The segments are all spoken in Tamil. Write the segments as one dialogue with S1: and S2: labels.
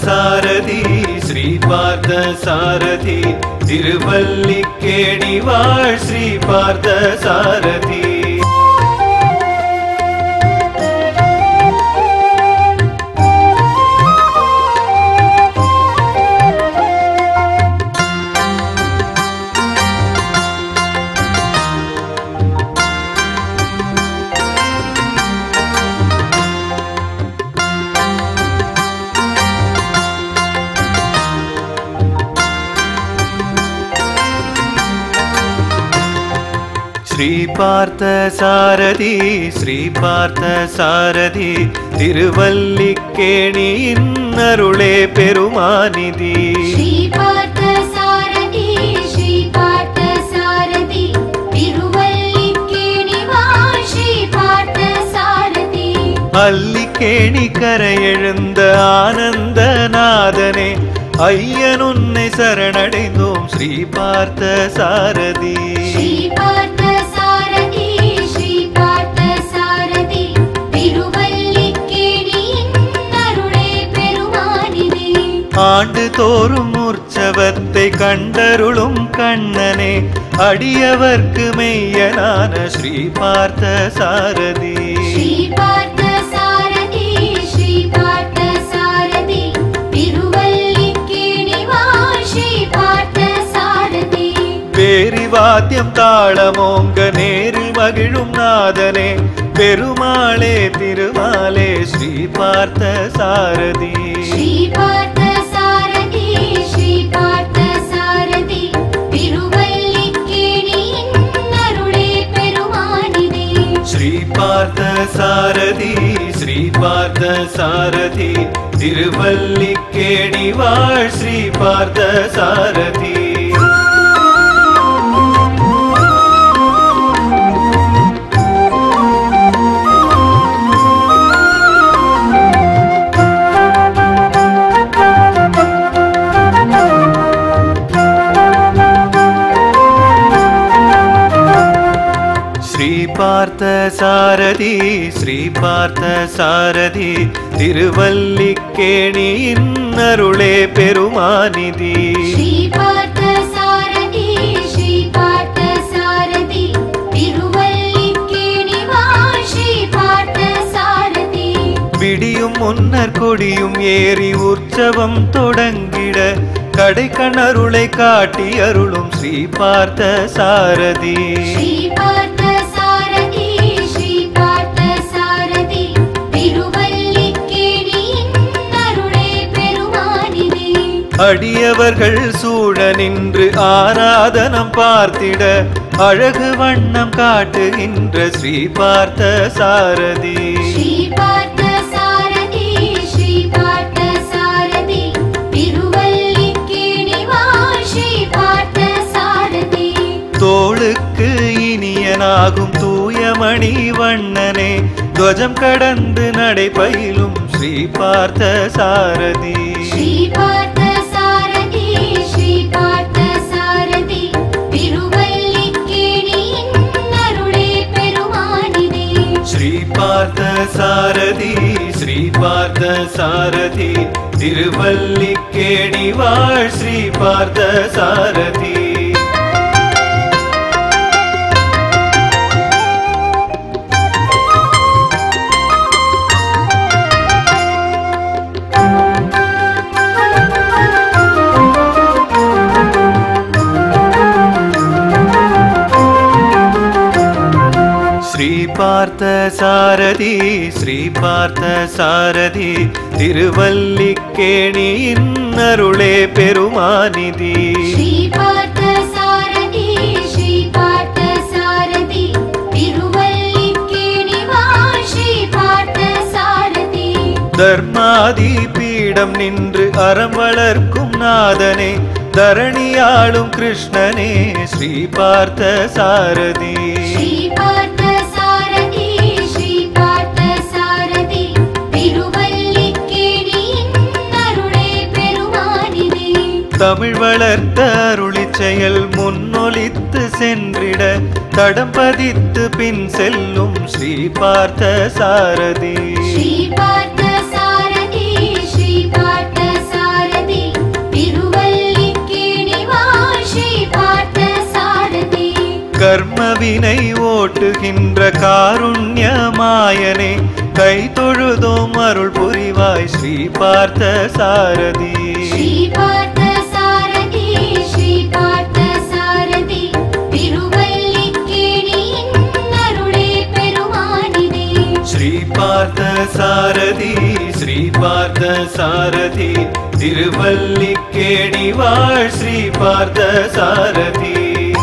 S1: சாரதி ஸ்ரீ பார்த்த சாரதி திருவல்லிக்கேணி வாழ் ஸ்ரீ பார்த்த சாரதி ஸ்ரீ பார்த்த சாரதி ஸ்ரீ பார்த்த சாரதி திருவல்லிக்கேணியின் அருளே பெருமாநிதி
S2: ஸ்ரீ பார்த்த சாரதி ஸ்ரீ பார்த்த சாரதி திருவல்லிக்கேணி வாழ் ஸ்ரீ பார்த்த சாரதி
S1: அல்லிக்கேணி கரையெழுந்த ஆனந்தநாதனே ஐயன் உன்னை சரணடைந்தோம் ஸ்ரீ பார்த்த சாரதி
S2: ஸ்ரீ பார்த்த சாரதி ஸ்ரீ பார்த்த சாரதி திருவல்லிக்கேணியின் அருளே பெருமானிதி
S1: ஆண்டு தோறும் உற்சவத்தை கண்டருளும் கண்ணனே அடியவர்க்கு மெய்யனான ஸ்ரீ பார்த்த சாரதி
S2: ஸ்ரீ பார்த்த சாரதி ஸ்ரீ பார்த்த சாரதி திருவல்லிக்கேணி வாழ் ஸ்ரீ பார்த்த சாரதி
S1: பேரி வாத்தியம் தாளமோங்க நேரில் மகிழும் நாதனே பெருமாளே திருமாலே ஸ்ரீ பார்த்த சாரதி
S2: ஸ்ரீ பார்த்த சாரதி ஸ்ரீ பார்த்த சாரதி திருவல்லிக்கேணியின் அருளே பெருமானிதி
S1: ஸ்ரீ பார்த்த சாரதி ஸ்ரீ பார்த்த சாரதி திருவல்லிக்கேணி வாழ் ஸ்ரீ பார்த்த சாரதி ஸ்ரீ பார்த்த சாரதி ஸ்ரீ பார்த்த சாரதி திருவல்லிக்கேணியின் அருளே பெருமாநிதி
S2: ஸ்ரீ பார்த்த சாரதி ஸ்ரீ பார்த்த சாரதி திருவல்லிக்கேணி வாழ் ஸ்ரீ பார்த்த சாரதி
S1: விடியும் முன்னர் கொடியும் ஏறி உற்சவம் தொடங்கிட கடைக்கணருளை காட்டி அருளும் ஸ்ரீ பார்த்த சாரதி
S2: ஸ்ரீ பார்த்த சாரதி ஸ்ரீ பார்த்த சாரதி திருவல்லிக்கேணியின் அருளே பெருமானிதி
S1: அடியவர்கள் சூழ நின்று ஆராதனம் பார்த்திட அழகு வண்ணம் காட்டுகின்ற ஸ்ரீ பார்த்த சாரதி
S2: ஸ்ரீ பார்த்த சாரதி ஸ்ரீ பார்த்த சாரதி திருவல்லிக்கேணி வாழ் ஸ்ரீ பார்த்த சாரதி
S1: தோளுக்கு இனியனாகும் தூயமணி வண்ணனே துவஜம் கடந்து நடைபயிலும் ஸ்ரீ பார்த்த சாரதி
S2: ஸ்ரீ பார்த்த சாரதி ஸ்ரீ பார்த்த சாரதி திருவல்லிக்கேணியின் அருளே பெருமானிதி
S1: ஸ்ரீ பார்த்த சாரதி ஸ்ரீ பார்த்த சாரதி திருவல்லிக்கேணி வாழ் ஸ்ரீ பார்த்த சாரதி ஸ்ரீ பார்த்த சாரதி ஸ்ரீ பார்த்த சாரதி திருவல்லிக்கேணியின் அருளே பெருமாநிதி
S2: ஸ்ரீ பார்த்த சாரதி ஸ்ரீ பார்த்த சாரதி திருவல்லிக்கேணி வாழ் ஸ்ரீ பார்த்த சாரதி
S1: தர்மாதி பீடம் நின்று அறம் வளர்க்கும் நாதனே தரணியாளும் கிருஷ்ணனே ஸ்ரீ பார்த்த சாரதி
S2: ஸ்ரீ பார்த்த சாரதி ஸ்ரீ பார்த்த சாரதி திருவல்லிக்கேணியின் அருளே பெருமானிதி
S1: தமிழ் வளர்த்த அருளி செயல் முன்னொலித்து சென்றிட தடம் பதித்து பின் செல்லும் ஸ்ரீ பார்த்த சாரதி
S2: ஸ்ரீ பார்த்த சாரதி ஸ்ரீ பார்த்த
S1: கர்மவினை ஓட்டுகின்ற காருண்யமாயனே கை தொழுதோம் அருள் புரிவாய் ஸ்ரீ பார்த்த சாரதி
S2: ஸ்ரீ பார்த்த சாரதி ஸ்ரீ பார்த்த சாரதி திருவல்லிக்கேணியின் அருளே பெருமானிதே
S1: ஸ்ரீ பார்த்த சாரதி ஸ்ரீ பார்த்த சாரதி திருவல்லிக்கேணி வாழ் ஸ்ரீ பார்த்த சாரதி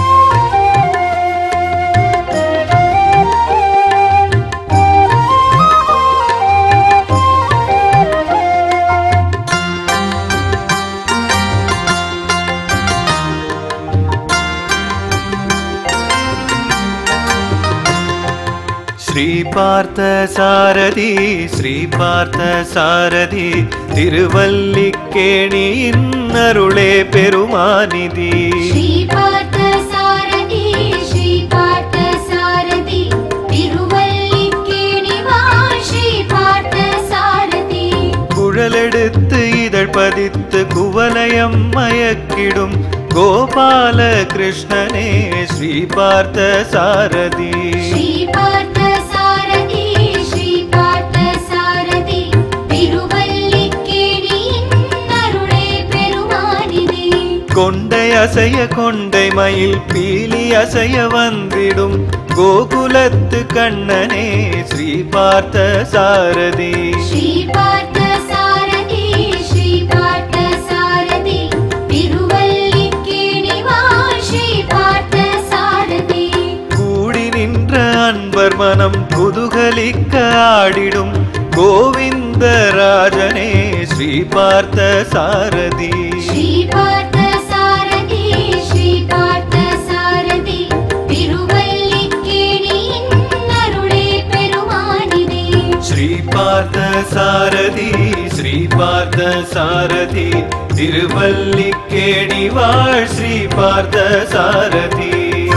S1: ஸ்ரீ பார்த்த சாரதி ஸ்ரீ பார்த்த சாரதி திருவல்லிக்கேணியின் அருளே பெருமானிதி
S2: ஸ்ரீ பார்த்த சாரதி ஸ்ரீ பார்த்த சாரதி திருவல்லிக்கேணி வாழ் ஸ்ரீ பார்த்த சாரதி
S1: குழலெடுத்து இதழ் பதித்து குவலயம் மயக்கிடும் கோபால கிருஷ்ணனே ஸ்ரீ பார்த்த சாரதி
S2: ஸ்ரீ பார்த்த சாரதி ஸ்ரீ பார்த்த சாரதி திருவல்லிக்கேணியின் அருளே பெருமானிதே
S1: கொண்டை அசைய கொண்டை மயில் பீலி அசைய வந்திடும் கோகுலத்து கண்ணனே ஸ்ரீ பார்த்த சாரதி
S2: ஸ்ரீ பார்த்த சாரதி ஸ்ரீ பார்த்த சாரதி திருவல்லிக்கேணி வாழ் ஸ்ரீ பார்த்த சாரதி
S1: கூடி நின்ற அன்பர் மனம் குதுகலிக்க ஆடிடும் கோவிந்த ராஜனே ஸ்ரீ பார்த்த சாரதி
S2: ஸ்ரீ பார்த்த சாரதி ஸ்ரீ பார்த்த சாரதி திருவல்லிக்கேணியின் அருளே பெருமானிதே
S1: ஸ்ரீ பார்த்த சாரதி ஸ்ரீ பார்த்த சாரதி திருவல்லிக்கேணி வாழ் ஸ்ரீ பார்த்த சாரதி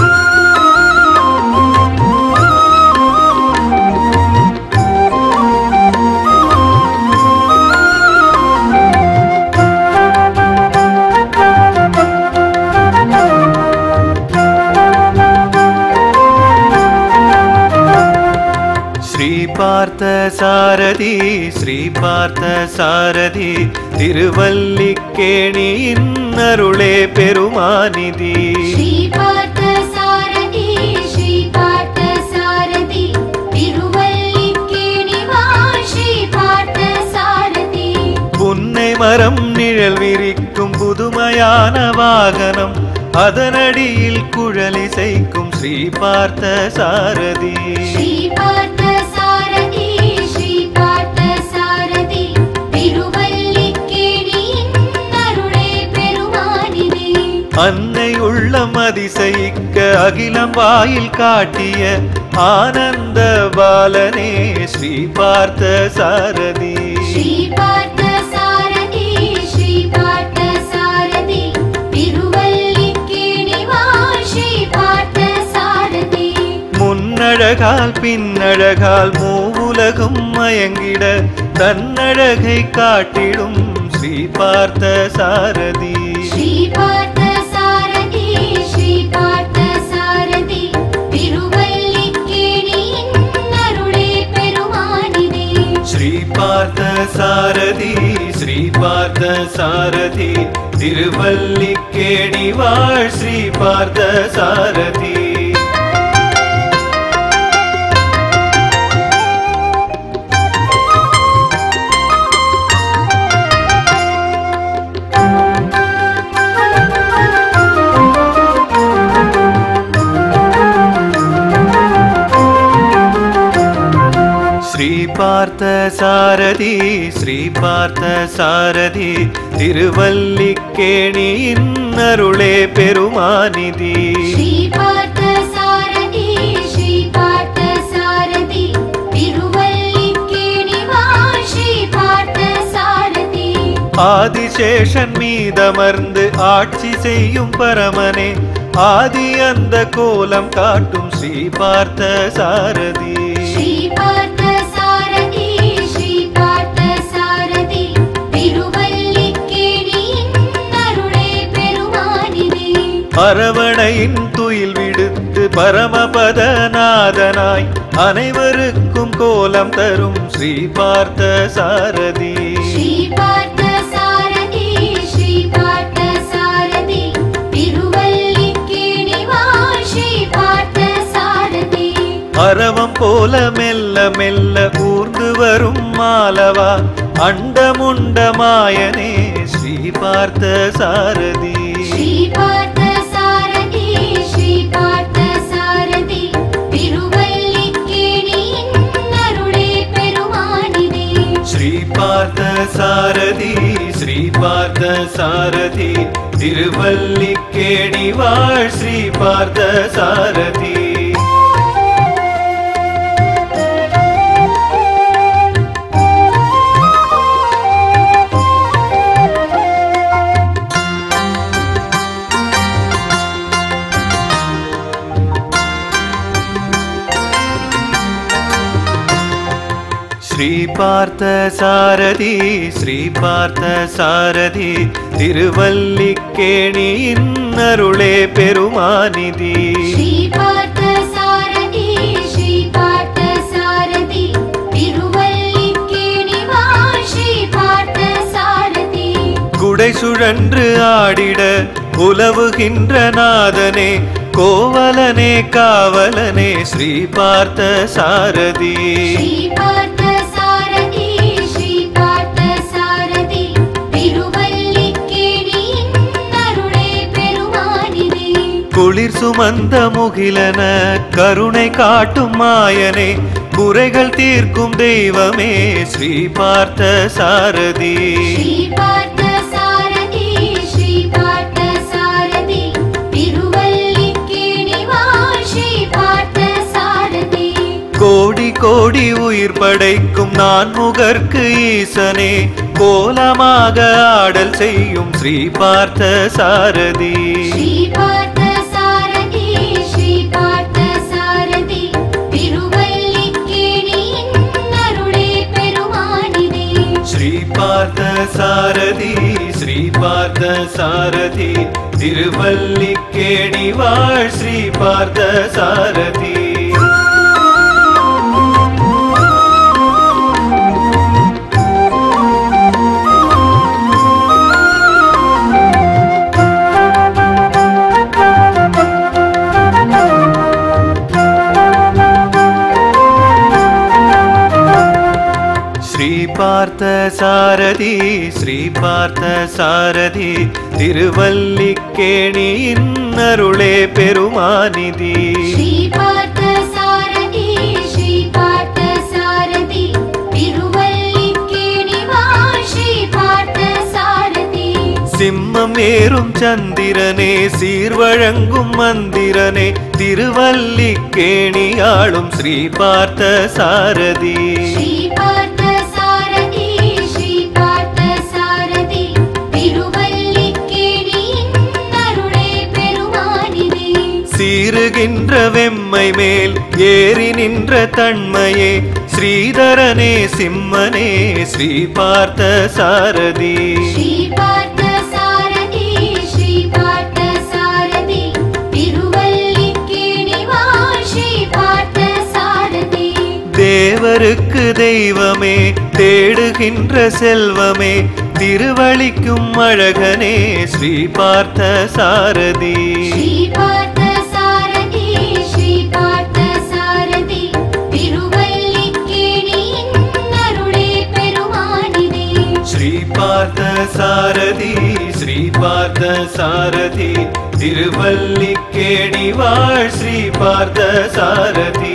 S1: ஸ்ரீ பார்த்த சாரதி ஸ்ரீ பார்த்த சாரதி திருவல்லிக்கேணியின் அருளே பெருமானிதி
S2: ஸ்ரீ பார்த்த சாரதி ஸ்ரீ பார்த்த சாரதி திருவல்லிக்கேணி வாழ் ஸ்ரீ பார்த்த சாரதி
S1: புன்னை மரம் நிழல் விரிக்கும் புதுமையான வாகனம் அதனடியில் குழலிசைக்கும் ஸ்ரீ பார்த்த சாரதி
S2: ஸ்ரீ பார்த்த சாரதி ஸ்ரீ பார்த்த சாரதி திருவல்லிக்கேணியின் அருளே பெருமானிதே
S1: அன்னை உள்ளம் அதிசயிக்க அகிலம் வாயில் காட்டிய ஆனந்த பாலனே ஸ்ரீ பார்த்த சாரதி
S2: ஸ்ரீ பார்த்த சாரதி ஸ்ரீ பார்த்த சாரதி திருவல்லிக்கேணி வாழ் ஸ்ரீ பார்த்த சாரதி
S1: முன்னழகால் பின்னழகால் மூவுலகும் மயங்கிட தன்னழகை காட்டிடும் ஸ்ரீ பார்த்த சாரதி
S2: ஸ்ரீ பார்த்த சாரதி ஸ்ரீ பார்த்த சாரதி திருவல்லிக்கேணியின் அருளே பெருமானிதே
S1: ஸ்ரீ பார்த்த சாரதி ஸ்ரீ பார்த்த சாரதி திருவல்லிக்கேணி வாழ் ஸ்ரீ பார்த்த சாரதி ஸ்ரீ பார்த்த சாரதி ஸ்ரீ பார்த்த சாரதி திருவல்லிக்கேணியின் அருளே பெருமானிதி
S2: ஸ்ரீ பார்த்த சாரதி ஸ்ரீ பார்த்த சாரதி திருவல்லிக்கேணி வாழ் ஸ்ரீ பார்த்த சாரதி
S1: ஆதிசேஷன் மீதமர்ந்து ஆட்சி செய்யும் பரமனே ஆதி அந்த கோலம் காட்டும் ஸ்ரீ பார்த்த சாரதி
S2: ஸ்ரீ பார்த்த சாரதி ஸ்ரீ பார்த்த சாரதி திருவல்லிக்கேணியின் அருளே பெருமானிதே
S1: அரவணையின் துயில் விடுத்து பரமபதநாதனாய் அனைவருக்கும் கோலம் தரும் ஸ்ரீ பார்த்த சாரதி
S2: ஸ்ரீ பார்த்த சாரதி ஸ்ரீ பார்த்த சாரதி திருவல்லிக்கேணி வாழ் ஸ்ரீ பார்த்த சாரதி
S1: அரவம் போல மெல்ல மெல்ல ஊர்ந்து வரும் மாலவா அண்டமுண்ட மாயனே ஸ்ரீ பார்த்த சாரதி
S2: ஸ்ரீ பார்த்த சாரதி ஸ்ரீ பார்த்த சாரதி திருவல்லிக்கேணியின் அருளே பெருமானிதே
S1: ஸ்ரீ பார்த்த சாரதி ஸ்ரீ பார்த்த சாரதி திருவல்லிக்கேணி வாழ் ஸ்ரீ பார்த்த சாரதி ஸ்ரீ பார்த்த சாரதி ஸ்ரீ பார்த்த சாரதி திருவல்லிக்கேணியின் அருளே பெருமானிதி
S2: ஸ்ரீ பார்த்த சாரதி ஸ்ரீ பார்த்த சாரதி திருவல்லிக்கேணி வாழ் ஸ்ரீ பார்த்த சாரதி
S1: குடை சுழன்று ஆடிட உலவுகின்ற நாதனே கோவலனே காவலனே ஸ்ரீ பார்த்த சாரதி
S2: ஸ்ரீ பார்த்த சாரதி ஸ்ரீ பார்த்த சாரதி திருவல்லிக்கேணியின் அருளே பெருமானிதே
S1: குளிர் சுமந்த முகிலன கருணை காட்டும் மாயனே குறைகள் தீர்க்கும் தெய்வமே ஸ்ரீ பார்த்த சாரதி
S2: ஸ்ரீ பார்த்த சாரதி ஸ்ரீ பார்த்த சாரதி திருவல்லிக்கேணி வாழ் ஸ்ரீ பார்த்த சாரதி
S1: கோடி கோடி உயிர் படைக்கும் நான் முகர்க்கு ஈசனே கோலமாக ஆடல் செய்யும் ஸ்ரீ பார்த்த சாரதி
S2: ஸ்ரீ பார்த்த சாரதி ஸ்ரீ பார்த்த சாரதி திருவல்லிக்கேணியின் அருளே பெருமானிதே
S1: ஸ்ரீ பார்த்த சாரதி ஸ்ரீ பார்த்த சாரதி திருவல்லிக்கேணி வாழ் ஸ்ரீ பார்த்த சாரதி ஸ்ரீ பார்த்த சாரதி ஸ்ரீ பார்த்த சாரதி திருவல்லிக்கேணியின் அருளே பெருமானிதி
S2: ஸ்ரீ பார்த்த சாரதி ஸ்ரீ பார்த்த சாரதி திருவல்லிக்கேணி வாழ் ஸ்ரீ பார்த்த சாரதி
S1: சிம்மம் ஏறும் சந்திரனே சீர்வழங்கும் மந்திரனே திருவல்லிக்கேணி ஆளும் ஸ்ரீ பார்த்த சாரதி
S2: ஸ்ரீ பார்த்த சாரதி ஸ்ரீ பார்த்த சாரதி திருவல்லிக்கேணியின் அருளே பெருமானிதே
S1: சீருகின்ற வெம்மை மேல் ஏறி நின்ற தன்மையே ஸ்ரீதரனே சிம்மனே ஸ்ரீ பார்த்த சாரதி
S2: ஸ்ரீ பார்த்த சாரதி ஸ்ரீ பார்த்த சாரதி திருவல்லிக்கேணி வாழ் ஸ்ரீ பார்த்த சாரதி
S1: தேவருக்கு தெய்வமே தேடுகின்ற செல்வமே திருவழிக்கும் அழகனே ஸ்ரீ பார்த்த சாரதி
S2: ஸ்ரீ பார்த்த சாரதி ஸ்ரீ பார்த்த சாரதி திருவல்லிக்கேணியின் அருளே பெருமானிதே
S1: ஸ்ரீ பார்த்த சாரதி ஸ்ரீ பார்த்த சாரதி திருவல்லிக்கேணி வாழ் ஸ்ரீ பார்த்த சாரதி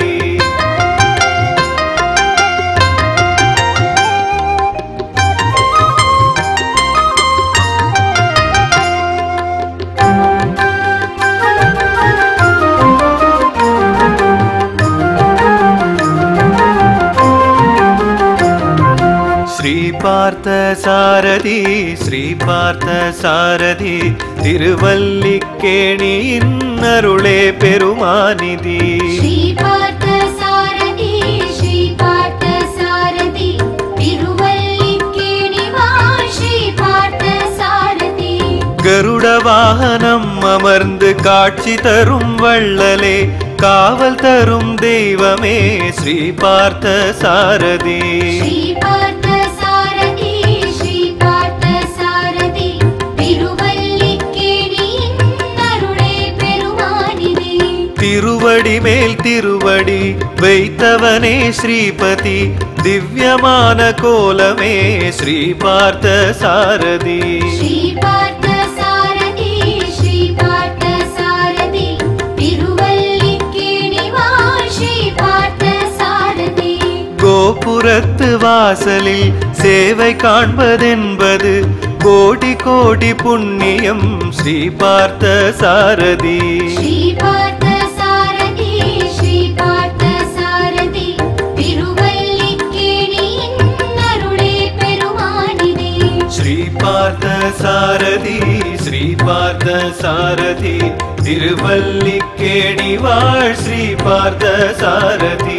S1: ஸ்ரீ பார்த்த சாரதி ஸ்ரீ பார்த்த சாரதி திருவல்லிக்கேணியின் அருளே பெருமானிதி
S2: ஸ்ரீ பார்த்த சாரதி ஸ்ரீ பார்த்த சாரதி திருவல்லிக்கேணி வாழ் ஸ்ரீ பார்த்த சாரதி
S1: கருட கருட வாகனம் அமர்ந்து காட்சி தரும் வள்ளலே காவல் தரும் தெய்வமே ஸ்ரீ பார்த்த சாரதி
S2: ஸ்ரீ பார்த்த சாரதி ஸ்ரீ பார்த்த சாரதி திருவல்லிக்கேணியின் அருளே பெருமானிதே
S1: திருவடி மேல் திருவடி வைத்தவனே ஸ்ரீபதி திவ்யமான கோலமே ஸ்ரீ பார்த்த சாரதி
S2: ஸ்ரீ பார்த்த சாரதி ஸ்ரீ பார்த்த சாரதி திருவல்லிக்கேணி வாழ் ஸ்ரீ பார்த்த சாரதி
S1: கோபுரத்து வாசலில் சேவை காண்பதென்பது கோடி கோடி புண்ணியம் ஸ்ரீ பார்த்த சாரதி
S2: ஸ்ரீ பார்த்த சாரதி ஸ்ரீ பார்த்த சாரதி திருவல்லிக்கேணியின் அருளே பெருமானிதே
S1: ஸ்ரீ பார்த்த சாரதி ஸ்ரீ பார்த்த சாரதி திருவல்லிக்கேணி வாழ் ஸ்ரீ பார்த்த சாரதி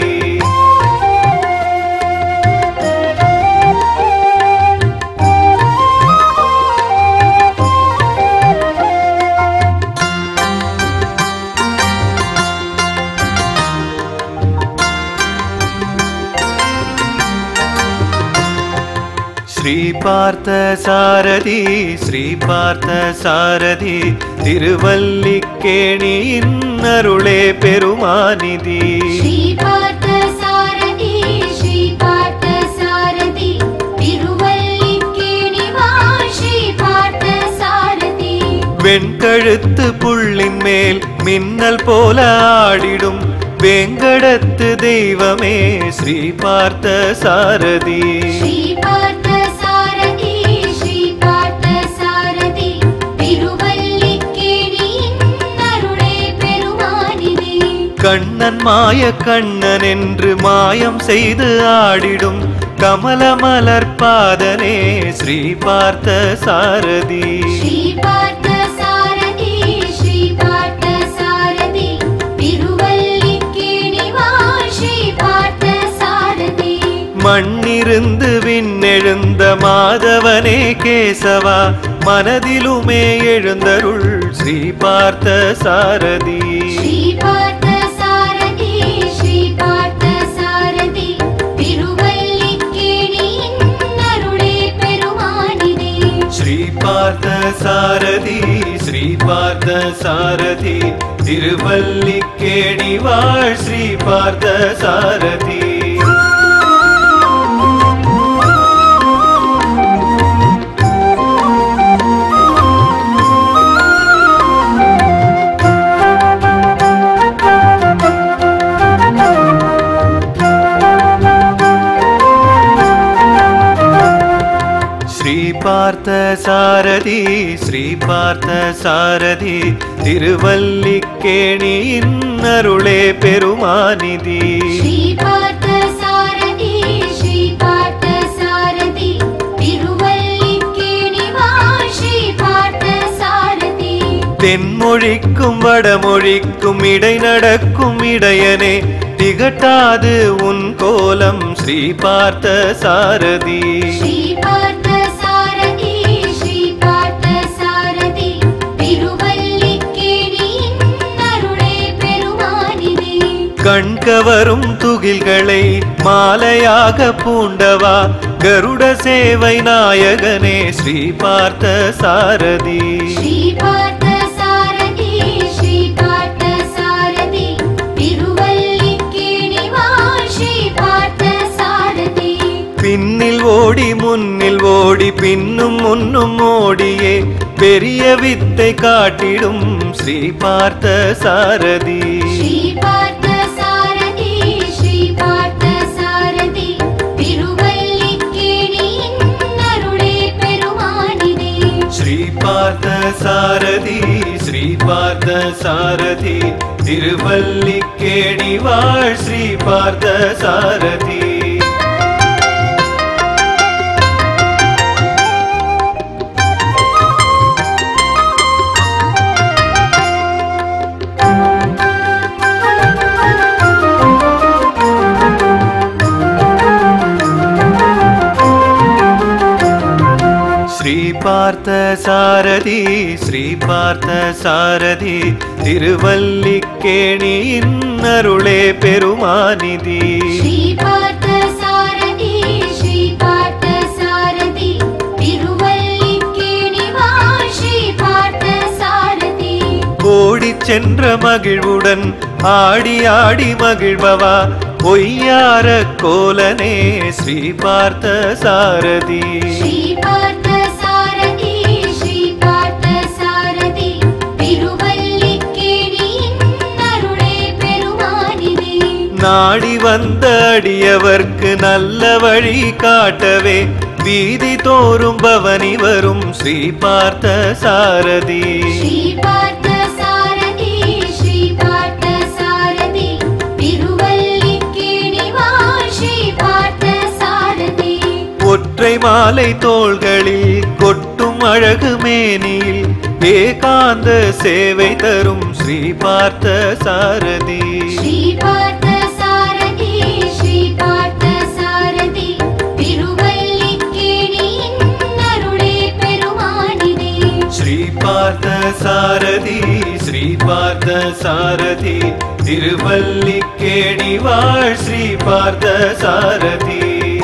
S1: ஸ்ரீ பார்த்த சாரதி ஸ்ரீ பார்த்த சாரதி திருவல்லிக்கேணியின் அருளே பெருமானிதி
S2: ஸ்ரீ பார்த்த சாரதி ஸ்ரீ பார்த்த சாரதி திருவல்லிக்கேணி வாழ் ஸ்ரீ பார்த்த சாரதி
S1: வெண்கழுத்து புள்ளின் மேல் மின்னல் போல ஆடிடும் வேங்கடத்து தெய்வமே ஸ்ரீ பார்த்த சாரதி
S2: ஸ்ரீ பார்த்த சாரதி ஸ்ரீ பார்த்த சாரதி திருவல்லிக்கேணியின் அருளே பெருமானிதே
S1: கண்ணன் மாய கண்ணன் என்று மாயம் செய்து ஆடிடும் கமலமலர் பாதனே ஸ்ரீ பார்த்த சாரதி
S2: ஸ்ரீ பார்த்த சாரதி ஸ்ரீ பார்த்த சாரதி திருவல்லிக்கேணி வாழ் ஸ்ரீ பார்த்த சாரதி
S1: மண்ணிருந்து விண்ணெழுந்த மாதவனே கேசவா மனதிலுமே எழுந்தருள் ஸ்ரீ பார்த்த சாரதி
S2: ஸ்ரீ பார்த்த சாரதி ஸ்ரீ பார்த்த சாரதி திருவல்லிக்கேணியின் அருளே பெருமானிதே
S1: ஸ்ரீ பார்த்த சாரதி ஸ்ரீ பார்த்த சாரதி திருவல்லிக்கேணி வாழ் ஸ்ரீ பார்த்த சாரதி ஸ்ரீ பார்த்த சாரதி ஸ்ரீ பார்த்த சாரதி திருவல்லிக்கேணியின் அருளே பெருமானிதி
S2: ஸ்ரீ பார்த்த சாரதி ஸ்ரீ பார்த்த சாரதி திருவல்லிக்கேணி வாழ் ஸ்ரீ பார்த்த சாரதி
S1: தென்மொழிக்கும் வடமொழிக்கும் இடை நடக்கும் இடையனே திகட்டாது உன் கோலம் ஸ்ரீ பார்த்த சாரதி
S2: ஸ்ரீ பார்த்த சாரதி ஸ்ரீ பார்த்த சாரதி திருவல்லிக்கேணியின் அருளே பெருமானிதே
S1: கண்கவரும் துகில்களை மாலையாக பூண்டவா கருட சேவை நாயகனே ஸ்ரீ பார்த்த சாரதி
S2: ஸ்ரீ பார்த்த சாரதி ஸ்ரீ பார்த்த சாரதி திருவல்லிக்கேணி வாழ் ஸ்ரீ பார்த்த சாரதி
S1: பின்னில் ஓடி முன்னில் ஓடி பின்னும் முன்னும் ஓடியே பெரிய வித்தை காட்டிடும் ஸ்ரீ பார்த்த சாரதி
S2: ஸ்ரீ பார்த்த சாரதி ஸ்ரீ பார்த்த சாரதி திருவல்லிக்கேணியின் அருளே பெருமானிதே
S1: ஸ்ரீ பார்த்த சாரதி ஸ்ரீ பார்த்த சாரதி திருவல்லிக்கேணி வாழ் ஸ்ரீ பார்த்த சாரதி பார்த்த சாரதி ஸ்ரீ பார்த்த சாரதி திருவல்லிக்கேணியின் அருளே பெருமாநிதி
S2: ஸ்ரீ பார்த்த சாரதி ஸ்ரீ பார்த்த சாரதி திருவல்லிக்கேணி வா ஸ்ரீ பார்த்த சாரதி
S1: ஓடிச் சென்ற மகிழ்வுடன் ஆடி ஆடி மகிழ்பவா பொய்யார கோலனே ஸ்ரீ பார்த்த சாரதி
S2: ஸ்ரீ பார்த்த சாரதி ஸ்ரீ பார்த்த சாரதி திருவல்லிக்கேணியின் அருளே பெருமானிதி
S1: நாடி வந்த அடியவர்க்கு நல்ல வழி காட்டவே வீதி தோறும் பவனி வரும் ஸ்ரீ பார்த்த சாரதி
S2: ஸ்ரீ பார்த்த சாரதி ஸ்ரீ பார்த்த சாரதி திருவல்லிக்கேணி வா ஸ்ரீ பார்த்த சாரதி
S1: ஒற்றை மாலை தோள்களில் கொட்டும் அழகு மேனியில் ஏகாந்த சேவை தரும் ஸ்ரீ பார்த்த சாரதி
S2: ஸ்ரீ பார்த்த சாரதி ஸ்ரீ பார்த்த சாரதி திருவல்லிக்கேணியின் அருளே பெருமானிதி
S1: ஸ்ரீ பார்த்த சாரதி ஸ்ரீ பார்த்த சாரதி திருவல்லிக்கேணி வாழ் ஸ்ரீ பார்த்த சாரதி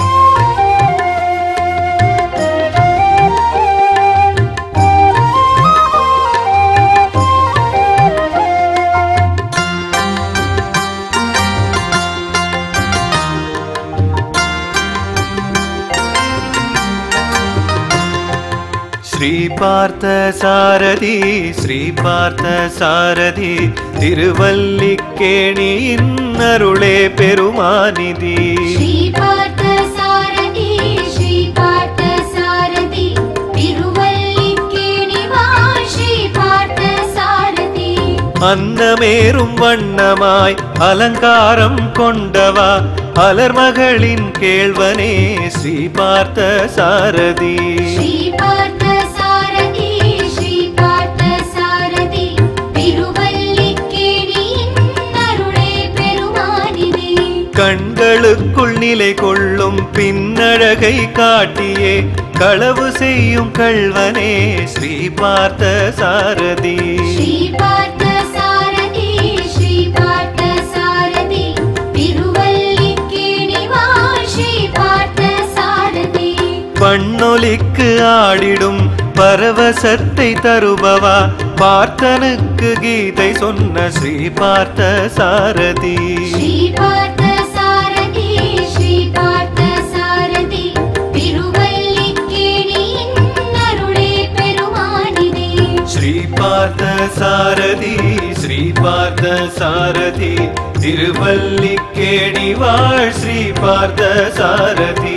S1: ஸ்ரீ பார்த்த சாரதி ஸ்ரீ பார்த்த சாரதி திருவல்லிக்கேணியின் அருளே பெருமாநிதி
S2: ஸ்ரீ பார்த்த சாரதி ஸ்ரீ பார்த்த சாரதி திருவல்லிக்கேணி வா ஸ்ரீ பார்த்த சாரதி
S1: அன்னமேறும் வண்ணமாய் அலங்காரம் கொண்டவா அலர்மகளின் கேழ்வனே ஸ்ரீ பார்த்த சாரதி
S2: ஸ்ரீ பார்த்த சாரதி ஸ்ரீ பார்த்த சாரதி திருவல்லிக்கேணியின் அருளே பெருமானிதி
S1: கண்களுக்குள் நிலை கொள்ளும் பின்னழகை காட்டியே களவு செய்யும் கள்வனே ஸ்ரீ பார்த்த சாரதி
S2: ஸ்ரீ பார்த்த சாரதி ஸ்ரீ பார்த்த சாரதி திருவல்லிக்கேணி வா ஸ்ரீ பார்த்த சாரதி
S1: பண்ணொலிக்கு ஆடிடும் பரவசத்தை தருபவா பார்த்தனுக்கு கீதை சொன்ன ஸ்ரீ பார்த்த சாரதி
S2: ஸ்ரீ பார்த்த சாரதி ஸ்ரீ பார்த்த சாரதி திருவல்லிக்கேணியின் அருளே பெருமானிதி
S1: ஸ்ரீ பார்த்த சாரதி ஸ்ரீ பார்த்த சாரதி திருவல்லிக்கேணி வாழ் ஸ்ரீ பார்த்த சாரதி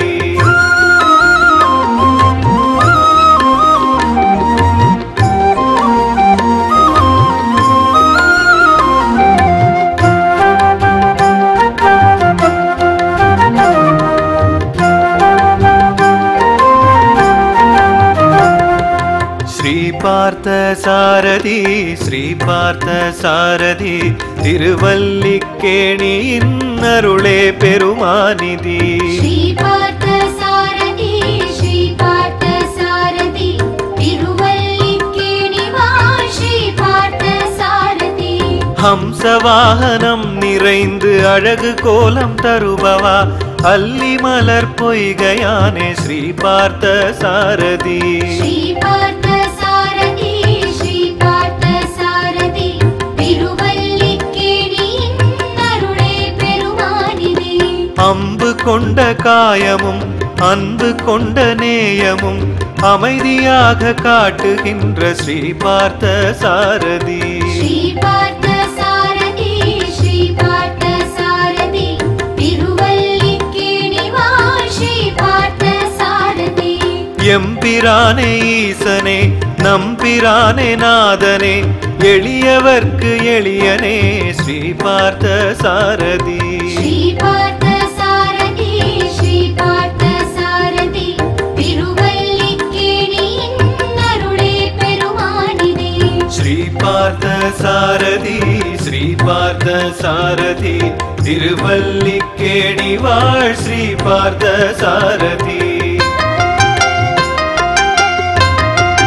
S1: ஸ்ரீ பார்த்த சாரதி ஸ்ரீ பார்த்த சாரதி திருவல்லிக்கேணியின் அருளே பெருமாநிதி
S2: ஸ்ரீ பார்த்த சாரதி ஸ்ரீ பார்த்த சாரதி திருவல்லிக்கேணி வா ஸ்ரீ பார்த்த சாரதி
S1: ஹம்சவாகனம் நிறைந்து அழகு கோலம் தருபவா அல்லி மலர் பொய்கையானே ஸ்ரீ பார்த்த சாரதி
S2: ஸ்ரீ பார்த்த சாரதி ஸ்ரீ பார்த்த சாரதி திருவல்லிக்கேணியின் அருளே பெருமானிதி
S1: அம்பு கொண்ட காயமும் அன்பு கொண்ட நேயமும் அமைதியாக காட்டுகின்ற ஸ்ரீ பார்த்த சாரதி
S2: ஸ்ரீ பார்த்த சாரதி ஸ்ரீ பார்த்த சாரதி திருவல்லிக்கேணி வா ஸ்ரீ பார்த்த சாரதி
S1: எம்பிரானே ஈசனே நம்பிரானே நாதனே எளியவர்க்கு எளியனே ஸ்ரீ பார்த்த சாரதி
S2: ஸ்ரீ பார்த்த சாரதி ஸ்ரீ பார்த்த சாரதி திருவல்லிக்கேணியின் அருளே பெருமானிதி
S1: ஸ்ரீ பார்த்த சாரதி ஸ்ரீ பார்த்த சாரதி திருவல்லிக்கேணி வாழ் ஸ்ரீ பார்த்த சாரதி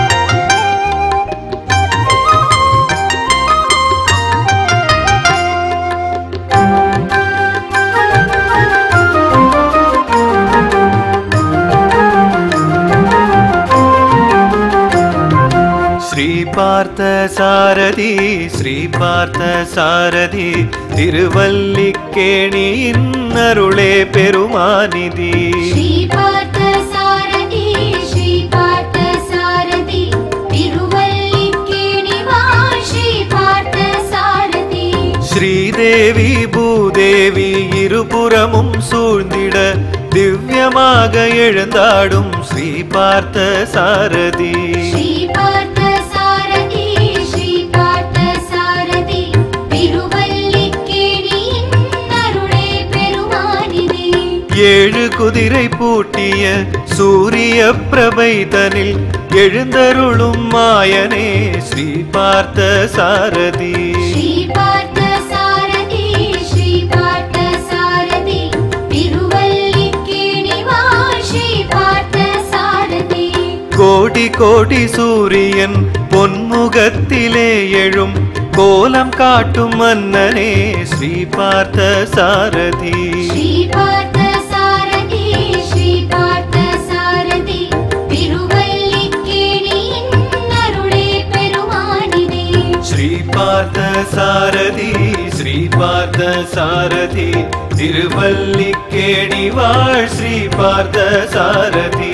S1: பார்த்த சாரதி ஸ்ரீ பார்த்த சாரதி திருவல்லிக்கேணியின் அருளே பெருமாநிதி
S2: ஸ்ரீ பார்த்த சாரதி ஸ்ரீ பார்த்த சாரதி திருவல்லிக்கேணி வா ஸ்ரீ பார்த்த சாரதி
S1: ஸ்ரீதேவி பூதேவி இருபுறமும் சூழ்ந்திட திவ்யமாக எழுந்தாடும் ஸ்ரீ பார்த்த சாரதி
S2: ஸ்ரீ பார்த்த சாரதி ஸ்ரீ பார்த்த சாரதி திருவல்லிக்கேணியின் அருளே பெருமானிதி
S1: ஏழு குதிரை பூட்டிய சூரிய பிரபைதனில் எழுந்தருளும் மாயனே ஸ்ரீ பார்த்த சாரதி
S2: ஸ்ரீ பார்த்த சாரதி ஸ்ரீ பார்த்த சாரதி திருவல்லிக்கேணி வா ஸ்ரீ பார்த்த சாரதி
S1: கோடி கோடி சூரியன் பொன்முகத்திலே எழும் கோலம் காட்டும் மன்னனே ஸ்ரீ பார்த்த சாரதி
S2: ஸ்ரீ பார்த்த சாரதி ஸ்ரீ பார்த்த சாரதி திருவல்லிக்கேணியின் அருளே பெருமானிதி
S1: ஸ்ரீ பார்த்த சாரதி ஸ்ரீ பார்த்த சாரதி திருவல்லிக்கேணி வாழ் ஸ்ரீ பார்த்த சாரதி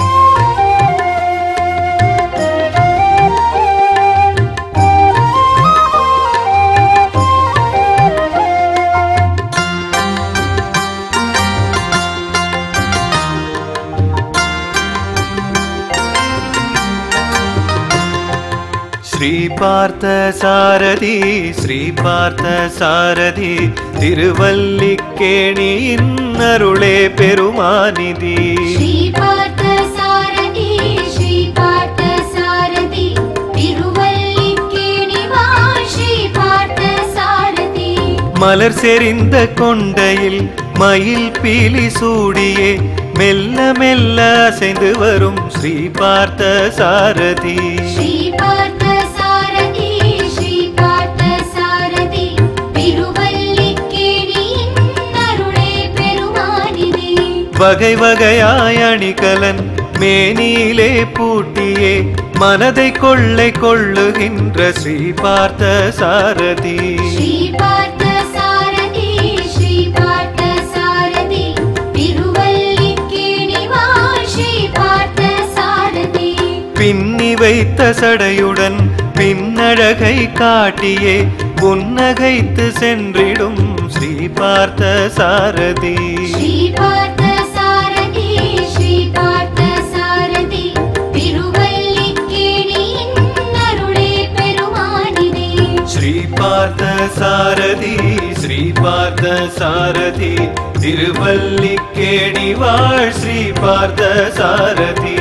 S1: ஸ்ரீ பார்த்த சாரதி ஸ்ரீ பார்த்த சாரதி திருவல்லிக்கேணியின் அருளே பெருமாநிதி
S2: ஸ்ரீ பார்த்த சாரதி ஸ்ரீ பார்த்த சாரதி திருவல்லிக்கேணி வா ஸ்ரீ பார்த்த சாரதி
S1: மலர் செறிந்த கொண்டையில் மயில் பீலி சூடியே மெல்ல மெல்ல அசைந்து வரும் ஸ்ரீ பார்த்த சாரதி
S2: ஸ்ரீ பார்த்த சாரதி ஸ்ரீ பார்த்த சாரதி திருவல்லிக்கேணியின் அருளே பெருமானிதி
S1: வகை வகையாய் அணிகலன் மேனியிலே பூட்டியே மனதை கொள்ளை கொள்ளுகின்ற ஸ்ரீ பார்த்த சாரதி
S2: ஸ்ரீ பார்த்த சாரதி ஸ்ரீ பார்த்த சாரதி திருவல்லிக்கேணி வா ஸ்ரீ பார்த்த சாரதி
S1: பின்னி வைத்த சடையுடன் பின்னழகை காட்டியே புன்னகைத்து சென்றிடும் ஸ்ரீ பார்த்த சாரதி
S2: ஸ்ரீ பார்த்த சாரதி ஸ்ரீ பார்த்த சாரதி திருவல்லிக்கேணியின் அருளே பெருமானிதி
S1: ஸ்ரீ பார்த்த சாரதி ஸ்ரீ பார்த்த சாரதி திருவல்லிக்கேணி வாழ் ஸ்ரீ பார்த்த சாரதி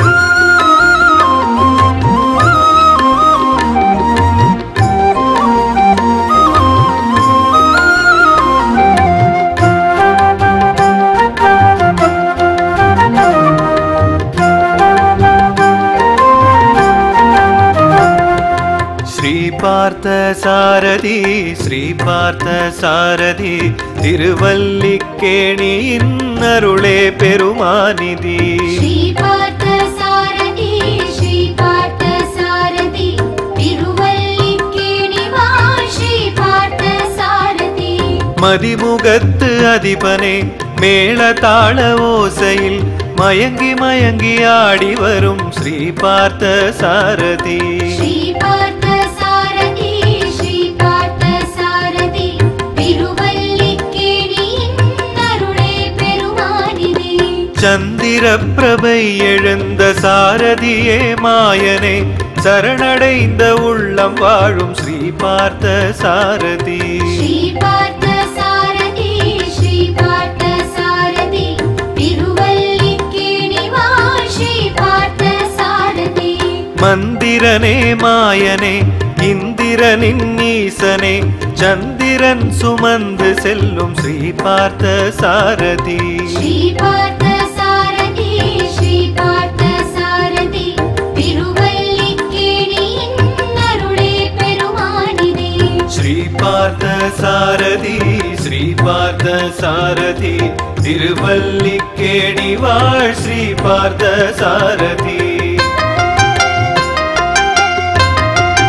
S1: ஸ்ரீ பார்த்த சாரதி ஸ்ரீ பார்த்த சாரதி திருவல்லிக்கேணியின் அருளே பெருமாநிதி
S2: ஸ்ரீ பார்த்த சாரதி ஸ்ரீ பார்த்த சாரதி திருவல்லிக்கேணி வா ஸ்ரீ பார்த்த சாரதி
S1: மதிமுகத்து அதிபனே மேள தாள ஓசையில் மயங்கி மயங்கி ஆடி வரும் ஸ்ரீ பார்த்த சாரதி
S2: ஸ்ரீ பார்த்த சாரதி ஸ்ரீ பார்த்த சாரதி திருவல்லிக்கேணியின் அருளே பெருமானிதி
S1: சந்திர பிரபை எழுந்த சாரதியே மாயனே சரணடைந்த உள்ளம் வாழும் ஸ்ரீ பார்த்த சாரதி
S2: ஸ்ரீ பார்த்த சாரதி ஸ்ரீ பார்த்த சாரதி திருவல்லிக்கேணி வா ஸ்ரீ பார்த்த சாரதி
S1: மந்திரனே மாயனே இந்திரனின் ஈசனே சந்திரன் சுமந்து செல்லும் ஸ்ரீ பார்த்த சாரதி
S2: ஸ்ரீ பார்த்த சாரதி ஸ்ரீ பார்த்த சாரதி திருவல்லிக்கேணியின் அருளே பெருமானிதி
S1: ஸ்ரீ பார்த்த சாரதி ஸ்ரீ பார்த்த சாரதி திருவல்லிக்கேணி வாழ் ஸ்ரீ பார்த்த சாரதி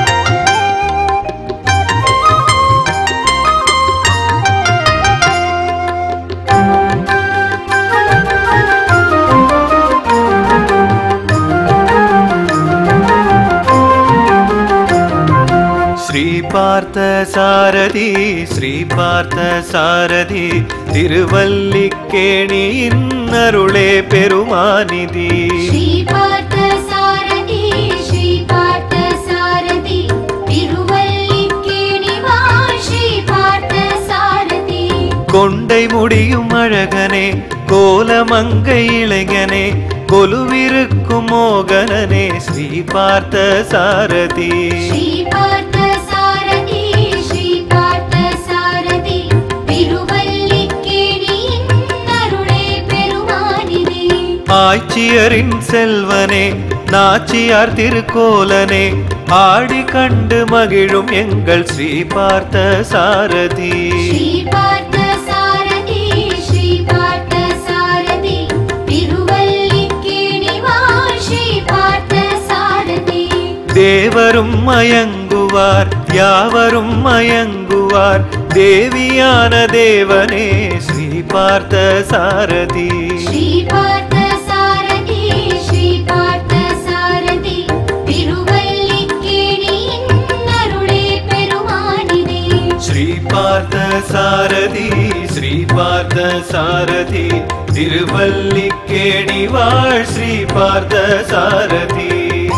S1: பார்த்த சாரதி ஸ்ரீ பார்த்த சாரதி திருவல்லிக்கேணியின் அருளே பெருமாநிதி
S2: ஸ்ரீ பார்த்த சாரதி ஸ்ரீ பார்த்த சாரதி திருவல்லிக்கேணி வா ஸ்ரீ பார்த்த சாரதி
S1: கொண்டை முடியும் அழகனே கோலமங்கை இளைஞனே கொலுவிருக்கும் மோகனனே ஸ்ரீ பார்த்த சாரதி
S2: ஸ்ரீ பார்த்த சாரதி ஸ்ரீ பார்த்த சாரதி திருவல்லிக்கேணியின் அருளே பெருமானிதி
S1: ஆய்ச்சியரின் செல்வனே நாச்சியார் திருக்கோலனே ஆடி கண்டு மகிழும் எங்கள் ஸ்ரீ பார்த்த சாரதி
S2: ஸ்ரீ பார்த்த சாரதி ஸ்ரீ பார்த்த சாரதி திருவல்லிக்கேணி வா ஸ்ரீ பார்த்த சாரதி
S1: தேவரும் மயங்குவார் யாவரும் மயங்குவார் தேவியான தேவனே ஸ்ரீ பார்த்த சாரதி
S2: ஸ்ரீ பார்த்த சாரதி ஸ்ரீ பார்த்த சாரதி திருவல்லிக்கேணியின் அருளே பெருமானிதி
S1: ஸ்ரீ பார்த்த சாரதி ஸ்ரீ பார்த்த சாரதி திருவல்லிக்கேணி வாழ் ஸ்ரீ பார்த்த சாரதி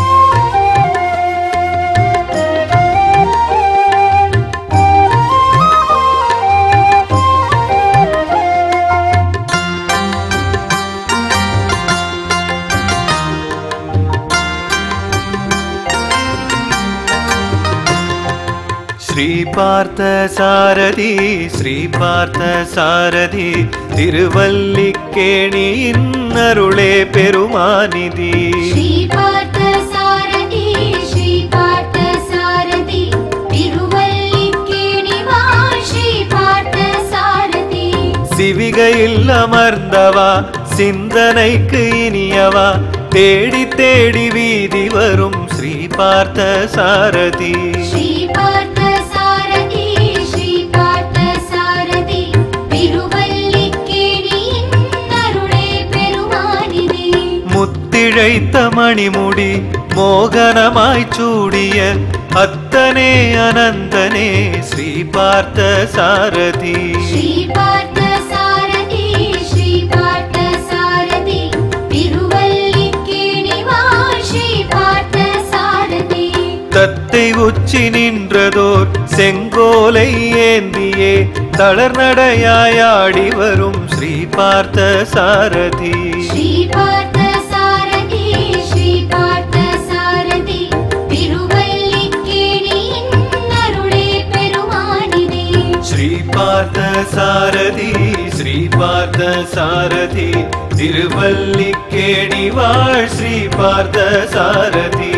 S1: ஸ்ரீ பார்த்த சாரதி ஸ்ரீ பார்த்த சாரதி திருவல்லிக்கேணியின் அருளே பெருமாநிதி
S2: ஸ்ரீ பார்த்த சாரதி ஸ்ரீ பார்த்த சாரதி திருவல்லிக்கேணி வா ஸ்ரீ பார்த்த சாரதி
S1: சிவிகையில் அமர்ந்தவா சிந்தனைக்கு இனியவா தேடி தேடி வீதி வரும் ஸ்ரீ பார்த்த சாரதி
S2: ஸ்ரீ பார்த்த சாரதி ஸ்ரீ பார்த்த சாரதி திருவல்லிக்கேணியின் அருளே பெருமானிதி
S1: முத்திழைத்த மணிமுடி மோகனமாய் சூடிய அத்தனே அனந்தனே ஸ்ரீ பார்த்த சாரதி
S2: ஸ்ரீ பார்த்த சாரதி ஸ்ரீ பார்த்த சாரதி திருவல்லிக்கேணி வா ஸ்ரீ பார்த்த சாரதி
S1: தத்தை உச்சி நின்றதோர் செங்கோலை ஏந்தியே தளர்நடையாடி வரும் ஸ்ரீ பார்த்த சாரதி
S2: ஸ்ரீ பார்த்த சாரதி ஸ்ரீ பார்த்த சாரதி திருவல்லிக்கேணியின் அருளே பெருமானிதி
S1: ஸ்ரீ பார்த்த சாரதி ஸ்ரீ பார்த்த சாரதி திருவல்லிக்கேணி வாழ் ஸ்ரீ பார்த்த சாரதி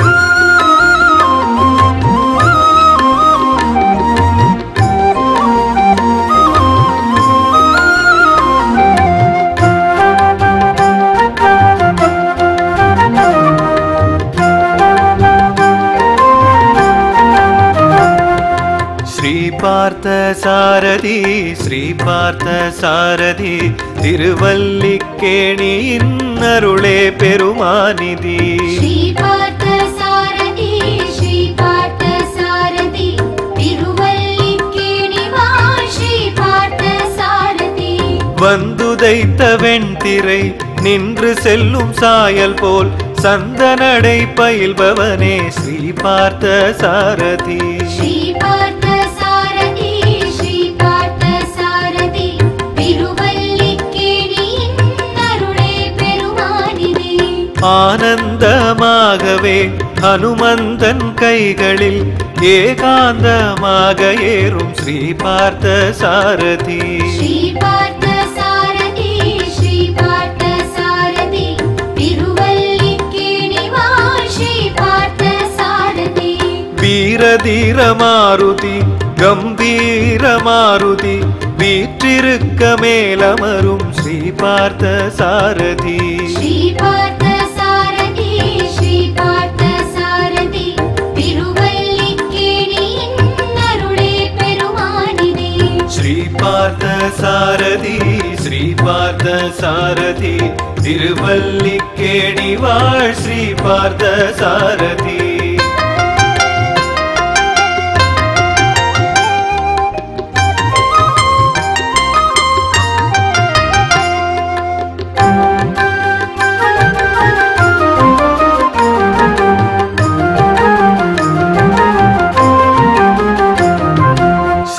S1: ஸ்ரீ பார்த்த சாரதி ஸ்ரீ பார்த்த சாரதி திருவல்லிக்கேணியின் அருளே பெருமாநிதி
S2: ஸ்ரீ பார்த்த சாரதி ஸ்ரீ பார்த்த சாரதி திருவல்லிக்கேணி வா ஸ்ரீ பார்த்த சாரதி
S1: வந்துதைத்த வெண்திரை நின்று செல்லும் சாயல் போல் சந்தனடை பயில்பவனே ஸ்ரீ பார்த்த சாரதி
S2: ஸ்ரீ பார்த்த சாரதி ஸ்ரீ பார்த்த சாரதி திருவல்லிக்கேணியின் அருளே பெருமானிதி
S1: ஆனந்தமாகவே ஹனுமந்தன் கைகளில் ஏகாந்தமாக ஏறும் ஸ்ரீ பார்த்த சாரதி
S2: ஸ்ரீ பார்த்த சாரதி ஸ்ரீ பார்த்த சாரதி திருவல்லிக்கேணி வா ஸ்ரீ பார்த்த சாரதி
S1: வீரதீர மாருதி கம்பீர மாருதி வீற்றிருக்க மேலமரும் ஸ்ரீ பார்த்த சாரதி
S2: ஸ்ரீ பார்த்த சாரதி ஸ்ரீ பார்த்த சாரதி திருவல்லிக்கேணியின் அருளே பெருமானிதி
S1: ஸ்ரீ பார்த்த சாரதி ஸ்ரீ பார்த்த சாரதி திருவல்லிக்கேணி வாழ் ஸ்ரீ பார்த்த சாரதி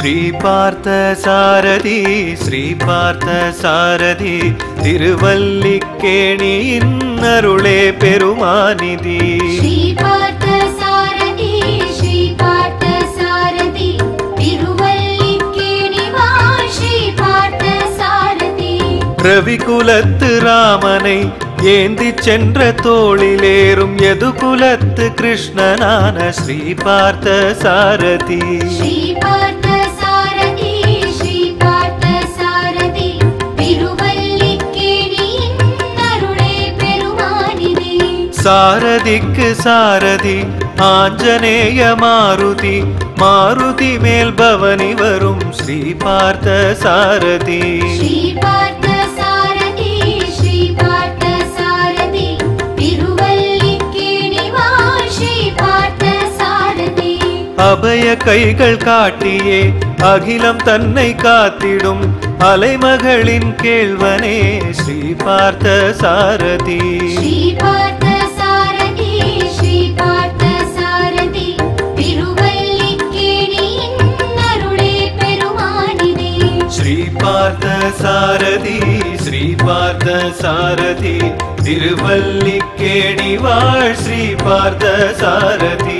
S1: ஸ்ரீ பார்த்த சாரதி ஸ்ரீ பார்த்த சாரதி திருவல்லிக்கேணியின் அருளே பெருமாநிதி
S2: ஸ்ரீ பார்த்த சாரதி ஸ்ரீ பார்த்த சாரதி திருவல்லிக்கேணி வா ஸ்ரீ பார்த்த சாரதி
S1: ரவிகுலத்து ராமனை ஏந்தி சென்ற தோளிலேறும் எது குலத்து கிருஷ்ணனான ஸ்ரீ பார்த்த சாரதி
S2: ஸ்ரீ பார்த்த சாரதி ஸ்ரீ பார்த்த சாரதி திருவல்லிக்கேணியின் அருளே பெருமானிதி
S1: சாரதிக்கு சாரதி ஆஞ்சநேய மாருதி மாருதி மேல் பவனி வரும் ஸ்ரீ பார்த்த சாரதி
S2: ஸ்ரீ பார்த்த சாரதி ஸ்ரீ பார்த்த சாரதி திருவல்லிக்கேணி வா ஸ்ரீ பார்த்த சாரதி
S1: அபய கைகள் காட்டியே அகிலம் தன்னை காத்திடும் அலைமகளின் கேள்வனே ஸ்ரீ பார்த்த சாரதி
S2: ஸ்ரீ பார்த்த சாரதி ஸ்ரீ பார்த்த சாரதி திருவல்லிக்கேணியின் அருளே பெருமானிதி
S1: ஸ்ரீ பார்த்த சாரதி ஸ்ரீ பார்த்த சாரதி திருவல்லிக்கேணி வாழ் ஸ்ரீ பார்த்த சாரதி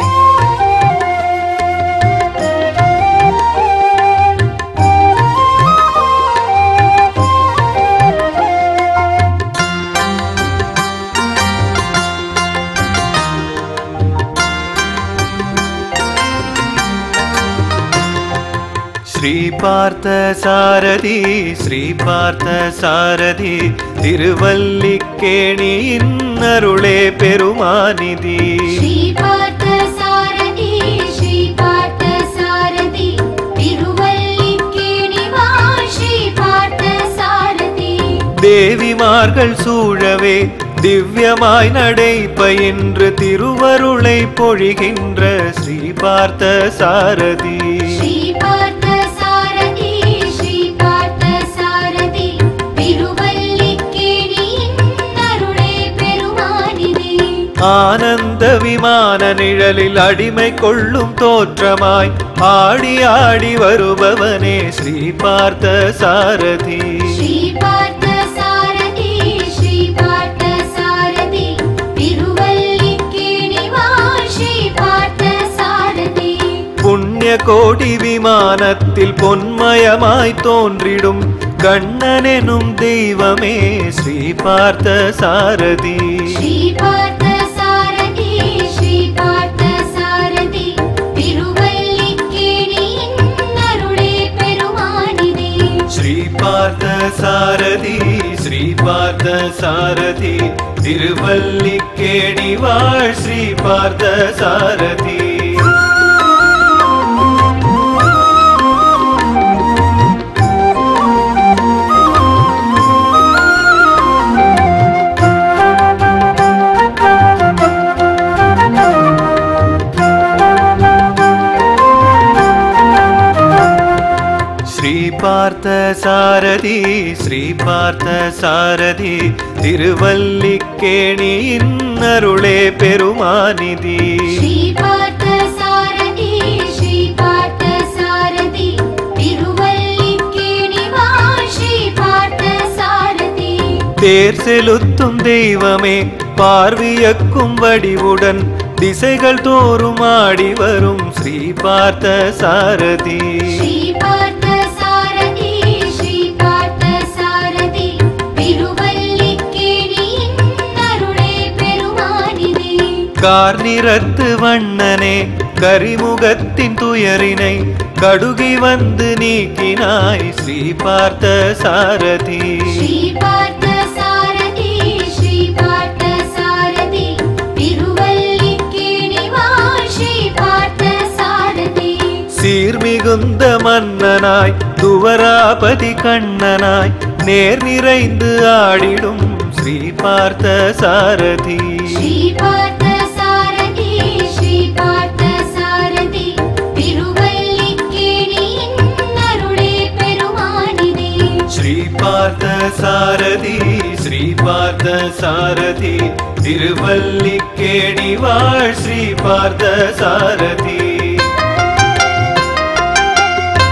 S1: ஸ்ரீ பார்த்த சாரதி ஸ்ரீ பார்த்த சாரதி திருவல்லிக்கேணியின் அருளே பெருமாநிதி
S2: ஸ்ரீ பார்த்த சாரதி ஸ்ரீ பார்த்த சாரதி திருவல்லிக்கேணி வா ஸ்ரீ பார்த்த சாரதி
S1: தேவிமார்கள் சூழவே திவ்யமாய் நடைபயின்று திருவருளை பொழிகின்ற ஸ்ரீ பார்த்த சாரதி
S2: ஸ்ரீ பார்த்த சாரதி ஸ்ரீ பார்த்த சாரதி திருவல்லிக்கேணியின் அருளே பெருமானிதி
S1: ஆனந்த விமான நிழலில் அடிமை கொள்ளும் தோற்றமாய் ஆடி ஆடி வருபவனே ஸ்ரீ பார்த்த சாரதி
S2: ஸ்ரீ பார்த்த சாரதி ஸ்ரீ பார்த்த சாரதி திருவல்லிக்கேணி வா ஸ்ரீ பார்த்த சாரதி
S1: புண்ணிய கோடி விமானத்தில் பொன்மயமாய் தோன்றிடும் கண்ணனெனும் தெய்வமே ஸ்ரீ பார்த்த சாரதி
S2: ஸ்ரீ பார்த்த சாரதி ஸ்ரீ பார்த்த சாரதி திருவல்லிக்கேணியின் அருளே பெருமானிதி
S1: ஸ்ரீ பார்த்த சாரதி ஸ்ரீ பார்த்த சாரதி திருவல்லிக்கேணி வாழ் ஸ்ரீ பார்த்த சாரதி ஸ்ரீ பார்த்த சாரதி ஸ்ரீ பார்த்த சாரதி திருவல்லிக்கேணியின் அருளே பெருமாநிதி
S2: ஸ்ரீ பார்த்த சாரதி ஸ்ரீ பார்த்த சாரதி திருவல்லிக்கேணி வா ஸ்ரீ பார்த்த சாரதி
S1: தேர் செலுத்தும் தெய்வமே பார்வியக்கும் வடிவுடன் திசைகள் தோறும் ஆடி வரும் ஸ்ரீ பார்த்த சாரதி
S2: ஸ்ரீ பார்த்த சாரதி ஸ்ரீ பார்த்த சாரதி திருவல்லிக்கேணியின் அருளே பெருமானிதி
S1: கார் நிறத்து வண்ணனே கரிமுகத்தின் துயரினை கடுகி வந்து நீக்கினாய் ஸ்ரீ பார்த்த சாரதி
S2: ஸ்ரீ பார்த்த சாரதி ஸ்ரீ பார்த்த சாரதி திருவல்லிக்கேணி வா ஸ்ரீ பார்த்த சாரதி
S1: சீர்மிகுந்த மன்னனாய் துவராபதி கண்ணனாய் நேர் நிறைந்து ஆடிடும் ஸ்ரீ பார்த்த சாரதி
S2: ஸ்ரீ பார்த்த சாரதி ஸ்ரீ பார்த்த சாரதி திருவல்லிக்கேணியின் அருளே பெருமானிதி
S1: ஸ்ரீ பார்த்த சாரதி ஸ்ரீ பார்த்த சாரதி திருவல்லிக்கேணி வாழ் ஸ்ரீ பார்த்த சாரதி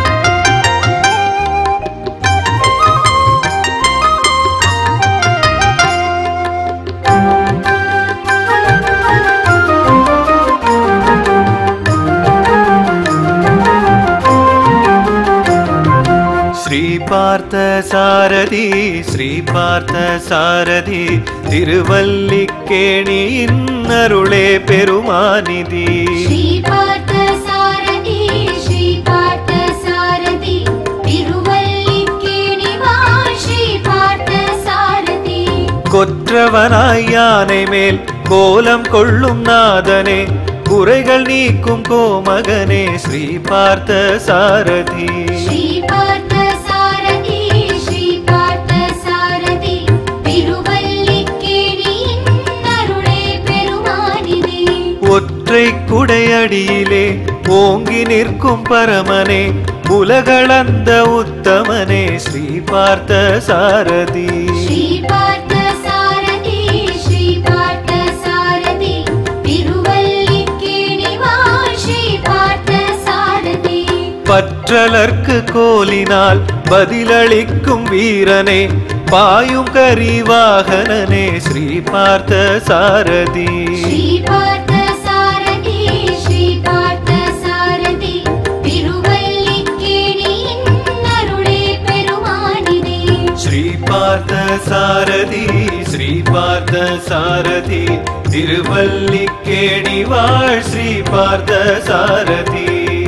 S1: பார்த்த சாரதி ஸ்ரீ பார்த்த சாரதி திருவல்லிக்கேணியின் அருளே பெருமாநிதி
S2: ஸ்ரீ பார்த்த சாரதி ஸ்ரீ பார்த்த சாரதி திருவல்லிக்கேணி வா ஸ்ரீ பார்த்த சாரதி
S1: கொற்றவனாய் யானை மேல் கோலம் கொள்ளும் நாதனே குறைகள் நீக்கும் கோமகனே ஸ்ரீ பார்த்த சாரதி
S2: ஸ்ரீ பார்த்த சாரதி ஸ்ரீ பார்த்த சாரதி திருவல்லிக்கேணியின் அருளே பெருமானிதி
S1: ஒற்றை குடையடியிலே ஓங்கி நிற்கும் பரமனே உலகளந்த உத்தமனே ஸ்ரீ பார்த்த சாரதி
S2: ஸ்ரீ பார்த்த சாரதி ஸ்ரீ பார்த்த சாரதி திருவல்லிக்கேணி வா ஸ்ரீ பார்த்த சாரதி
S1: பற்றலர்க்கு கோலினால் பதிலளிக்கும் வீரனே பாயும் கரிவாகனனே ஸ்ரீ பார்த்த சாரதி
S2: ஸ்ரீ பார்த்த சாரதி ஸ்ரீ பார்த்த சாரதி திருவல்லிக்கேணியின் அருளே பெருமானிதி
S1: ஸ்ரீ பார்த்த சாரதி ஸ்ரீ பார்த்த சாரதி திருவல்லிக்கேணி வாழ் ஸ்ரீ பார்த்த சாரதி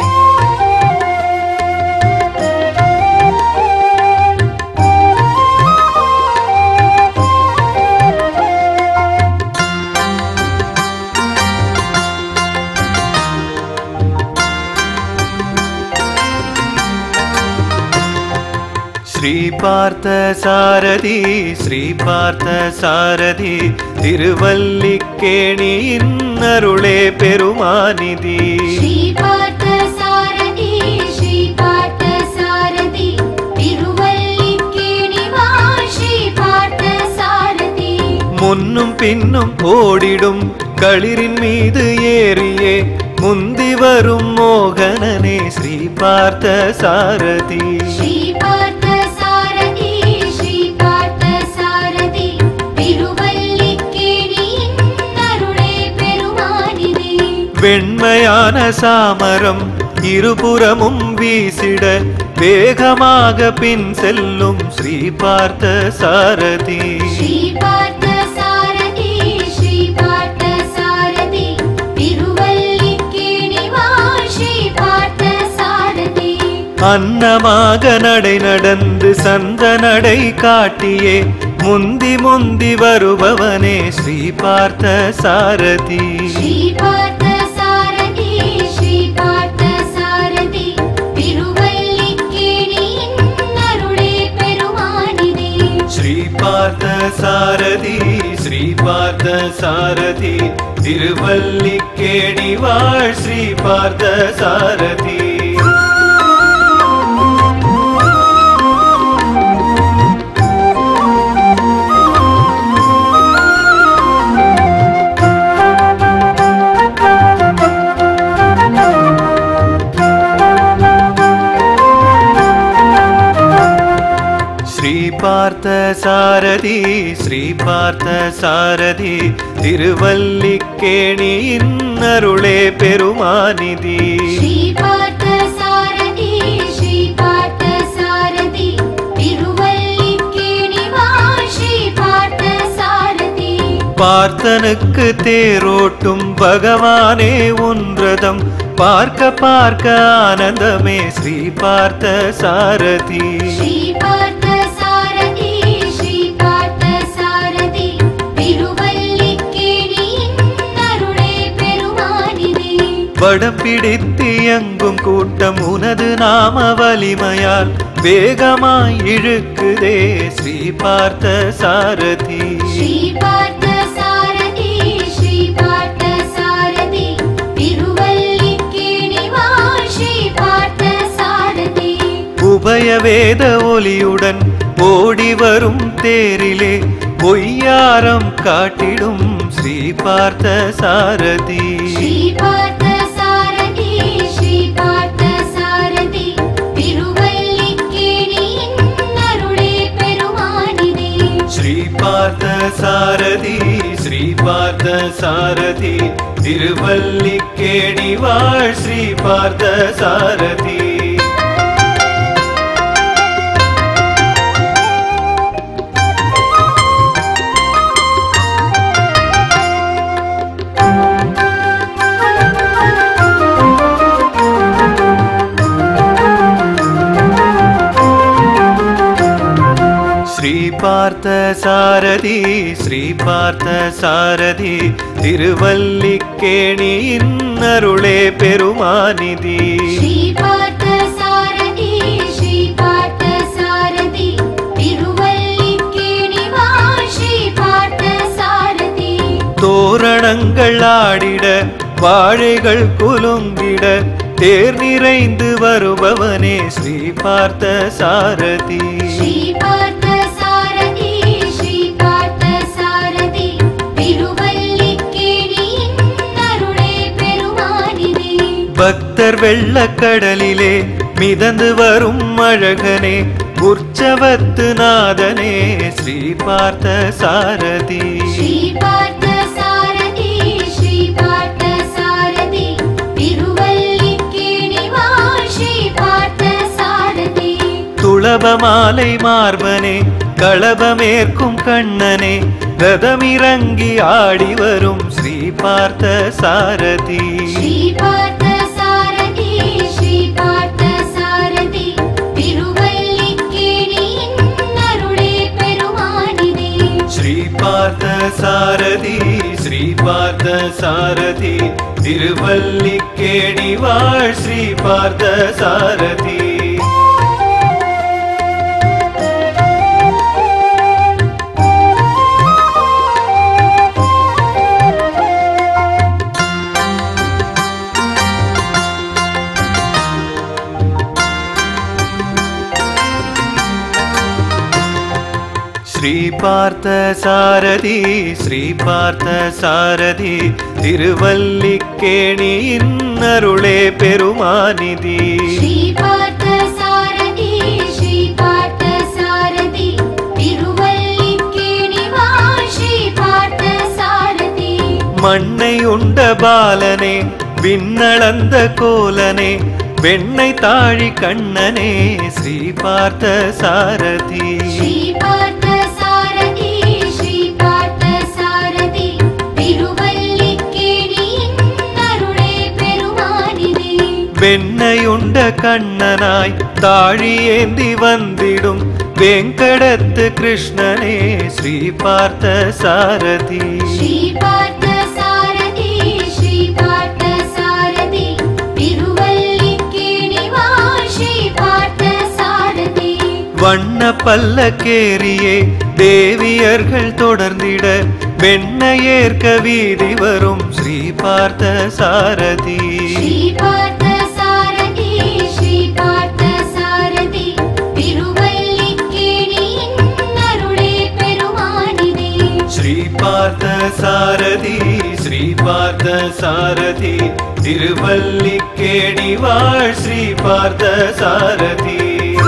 S1: ஸ்ரீ பார்த்த சாரதி ஸ்ரீ பார்த்த சாரதி திருவல்லிக்கேணியின் அருளே பெருமாநிதி
S2: ஸ்ரீ பார்த்த சாரதி ஸ்ரீ பார்த்த சாரதி திருவல்லிக்கேணி வா ஸ்ரீ பார்த்த சாரதி
S1: முன்னும் பின்னும் ஓடிடும் களிரின் மீது ஏறியே முந்தி வரும் மோகனனே ஸ்ரீ பார்த்த சாரதி
S2: ஸ்ரீ பார்த்த சாரதி ஸ்ரீ பார்த்த சாரதி திருவல்லிக்கேணியின் அருளே பெருமானிதி
S1: வெண்மையான சாமரம் இருபுறமும் வீசிட வேகமாக பின் செல்லும் ஸ்ரீ பார்த்த சாரதி
S2: ஸ்ரீ பார்த்த சாரதி ஸ்ரீ பார்த்த சாரதி திருவல்லிக்கேணி வா ஸ்ரீ பார்த்த சாரதி
S1: அன்னமாக நடை நடந்து சந்த நடை காட்டியே முந்தி முந்தி வருபவனே ஸ்ரீ பார்த்த சாரதி
S2: ஸ்ரீ பார்த்த சாரதி ஸ்ரீ பார்த்த சாரதி திருவல்லிக்கேணியின் அருளே பெருமானிதி
S1: ஸ்ரீ பார்த்த சாரதி ஸ்ரீ பார்த்த சாரதி திருவல்லிக்கேணி வாழ் ஸ்ரீ பார்த்த சாரதி ஸ்ரீ பார்த்த சாரதி ஸ்ரீ பார்த்த சாரதி திருவல்லிக்கேணியின் அருளே பெருமாநிதி
S2: ஸ்ரீ பார்த்த சாரதி ஸ்ரீ பார்த்த சாரதி திருவல்லிக்கேணி வா ஸ்ரீ பார்த்த சாரதி
S1: பார்த்தனுக்கு தேரோட்டும் பகவானே உன்றதம் பார்க்க பார்க்க ஆனந்தமே ஸ்ரீ பார்த்த சாரதி
S2: ஸ்ரீ பார்த்த சாரதி ஸ்ரீ பார்த்த சாரதி திருவல்லிக்கேணியின் அருளே பெருமானிதி
S1: வடம் பிடித்து எங்கும் கூட்டம் உனது நாம வலிமையால் வேகமாய் இழுக்குதே ஸ்ரீ பார்த்த சாரதி
S2: ஸ்ரீ பார்த்த சாரதி ஸ்ரீ பார்த்த சாரதி திருவல்லிக்கேணி வா ஸ்ரீ பார்த்த சாரதி
S1: உபய வேத ஒலியுடன் ஓடி வரும் தேரிலே பொய்யாரம் காட்டிடும் ஸ்ரீ பார்த்த சாரதி
S2: ஸ்ரீ பார்த்த சாரதி ஸ்ரீ பார்த்த சாரதி திருவல்லிக்கேணியின் அருளே பெருமானிதி
S1: ஸ்ரீ பார்த்த சாரதி ஸ்ரீ பார்த்த சாரதி திருவல்லிக்கேணி வாழ் ஸ்ரீ பார்த்த சாரதி பார்த்த சாரதி ஸ்ரீ பார்த்த சாரதி திருவல்லிக்கேணியின் அருளே பெருமாநிதி
S2: ஸ்ரீ பார்த்த சாரதி ஸ்ரீ பார்த்த சாரதி திருவல்லிக்கேணி வா ஸ்ரீ பார்த்த சாரதி
S1: தோரணங்கள் ஆடிட வாழைகள் குலுங்கிட தேர் நிறைந்து வருபவனே ஸ்ரீ பார்த்த சாரதி
S2: ஸ்ரீ பார்த்த சாரதி ஸ்ரீ பார்த்த சாரதி திருவல்லிக்கேணியின் அருளே பெருமானிதி
S1: பக்தர் வெள்ளக்கடலிலே மிதந்து வரும் அழகனே உற்சவத்து நாதனே ஸ்ரீ பார்த்த சாரதி
S2: ஸ்ரீ பார்த்த சாரதி ஸ்ரீ பார்த்த சாரதி திருவல்லிக்கேணி வா ஸ்ரீ பார்த்த சாரதி
S1: துளபமாலை மார்பனே களபமேற்கும் கண்ணனே ரதமிறங்கி ஆடி வரும் ஸ்ரீ பார்த்த சாரதி
S2: ஸ்ரீ பார்த்த சாரதி ஸ்ரீ பார்த்த சாரதி திருவல்லிக்கேணியின் அருளே பெருமானிதி
S1: ஸ்ரீ பார்த்த சாரதி ஸ்ரீ பார்த்த சாரதி திருவல்லிக்கேணி வாழ் ஸ்ரீ பார்த்த சாரதி ஸ்ரீ பார்த்த சாரதி ஸ்ரீ பார்த்த சாரதி திருவல்லிக்கேணியின் அருளே பெருமாநிதி
S2: ஸ்ரீ பார்த்த சாரதி ஸ்ரீ பார்த்த சாரதி திருவல்லிக்கேணி வா ஸ்ரீ பார்த்த சாரதி
S1: மண்ணை உண்ட பாலனே விண்ணளந்த கோலனே வெண்ணை தாழி கண்ணனே ஸ்ரீ பார்த்த சாரதி
S2: ஸ்ரீ பார்த்த சாரதி ஸ்ரீ பார்த்த சாரதி திருவல்லிக்கேணியின் அருளே பெருமானிதி
S1: வெண்ணையுண்ட கண்ணனாய் தாழி ஏந்தி வந்திடும் வெங்கடத்து கிருஷ்ணனே ஸ்ரீ பார்த்த சாரதி
S2: ஸ்ரீ பார்த்த சாரதி ஸ்ரீ பார்த்த சாரதி திருவல்லிக்கேணி வா ஸ்ரீ பார்த்த சாரதி
S1: வண்ண பல்லக்கேரியே தேவியர்கள் தொடர்ந்திட வெண்ணையேற்க வீதி வரும் ஸ்ரீ பார்த்த சாரதி
S2: ஸ்ரீ பார்த்த சாரதி ஸ்ரீ பார்த்த சாரதி திருவல்லிக்கேணியின் அருளே பெருமானிதி
S1: ஸ்ரீ பார்த்த சாரதி ஸ்ரீ பார்த்த சாரதி திருவல்லிக்கேணி வாழ் ஸ்ரீ பார்த்த சாரதி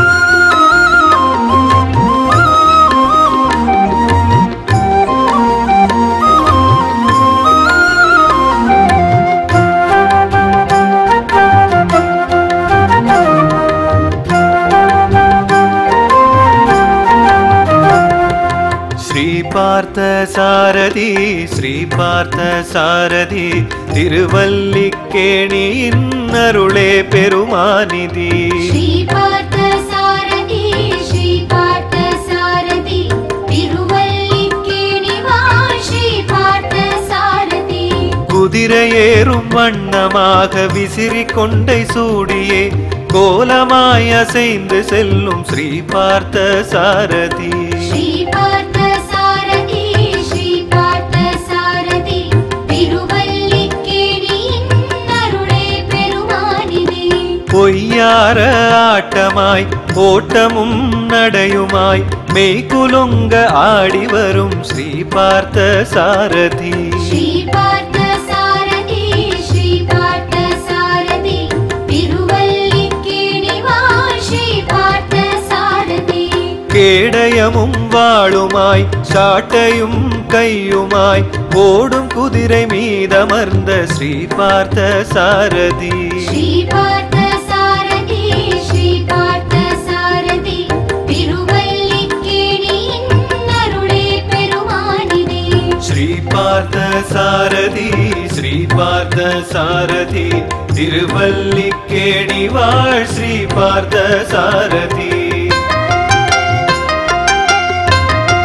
S1: ஸ்ரீ பார்த்த சாரதி ஸ்ரீ பார்த்த சாரதி திருவல்லிக்கேணியின் அருளே பெருமாநிதி
S2: ஸ்ரீ பார்த்த சாரதி ஸ்ரீ பார்த்த சாரதி திருவல்லிக்கேணி வா ஸ்ரீ பார்த்த சாரதி
S1: குதிரையேறும் வண்ணமாக விசிறி கொண்டை சூடியே கோலமாய் அசைந்து செல்லும் ஸ்ரீ பார்த்த சாரதி
S2: ஸ்ரீ பார்த்த சாரதி ஸ்ரீ பார்த்த சாரதி திருவல்லிக்கேணியின் அருளே பெருமானிதி
S1: பொய்யார ஆட்டமாய் ஓட்டமும் நடையுமாய் மெய்குலுங்க ஆடி வரும் ஸ்ரீ பார்த்த சாரதி
S2: ஸ்ரீ பார்த்த சாரதி ஸ்ரீ பார்த்த சாரதி திருவல்லிக்கேணி வா ஸ்ரீ பார்த்த சாரதி
S1: கேடயமும் வாளுமாய் சாட்டையும் கையுமாய் ஓடும் குதிரை மீதமர்ந்த ஸ்ரீ பார்த்த சாரதி
S2: ஸ்ரீ பார்த்த சாரதி ஸ்ரீ பார்த்த சாரதி திருவல்லிக்கேணியின் அருளே பெருமானிதி
S1: ஸ்ரீ பார்த்த சாரதி ஸ்ரீ பார்த்த சாரதி திருவல்லிக்கேணி வாழ் ஸ்ரீ பார்த்த சாரதி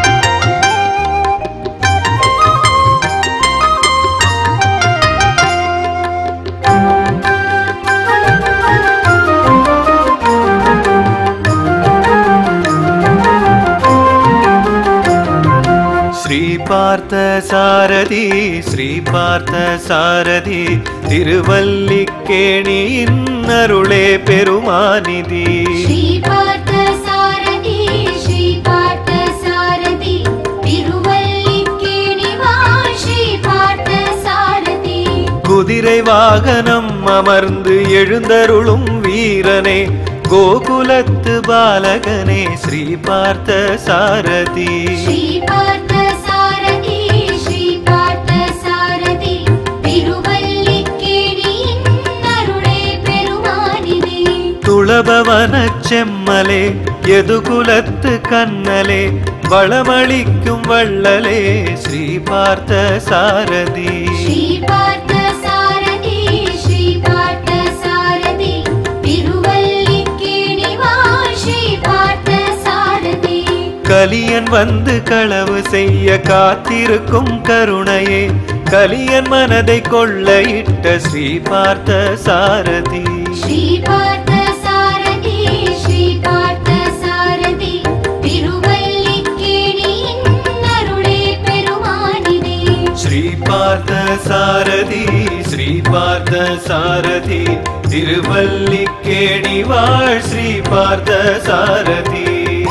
S1: பார்த்த சாரதி ஸ்ரீ பார்த்த சாரதி திருவல்லிக்கேணியின் அருளே பெருமாநிதி
S2: ஸ்ரீ பார்த்த சாரதி ஸ்ரீ பார்த்த சாரதி திருவல்லிக்கேணி வா ஸ்ரீ பார்த்த சாரதி
S1: குதிரை வாகனம் அமர்ந்து எழுந்தருளும் வீரனே கோகுலத்து பாலகனே ஸ்ரீ பார்த்த சாரதி
S2: ஸ்ரீ பார்த்த சாரதி ஸ்ரீ பார்த்த சாரதி திருவல்லிக்கேணியின் அருளே பெருமானிதி
S1: துளபவன செம்மலே எதுகுலத்து கண்ணலே வளமளிக்கும் வள்ளலே ஸ்ரீ பார்த்த சாரதி
S2: ஸ்ரீ பார்த்த சாரதி ஸ்ரீ பார்த்த சாரதி திருவல்லிக்கேணி வா ஸ்ரீ பார்த்த சாரதி
S1: கலியன் வந்து களவு செய்ய காத்திருக்கும் கருணையே கலியன் மனதை கொள்ளையிட்ட ஸ்ரீ பார்த்த சாரதி
S2: ஸ்ரீ பார்த்த சாரதி ஸ்ரீ பார்த்த சாரதி திருவல்லிக்கேணியின் அருளே பெருமானிதி
S1: ஸ்ரீ பார்த்த சாரதி ஸ்ரீ பார்த்த சாரதி திருவல்லிக்கேணி வாழ் ஸ்ரீ பார்த்த சாரதி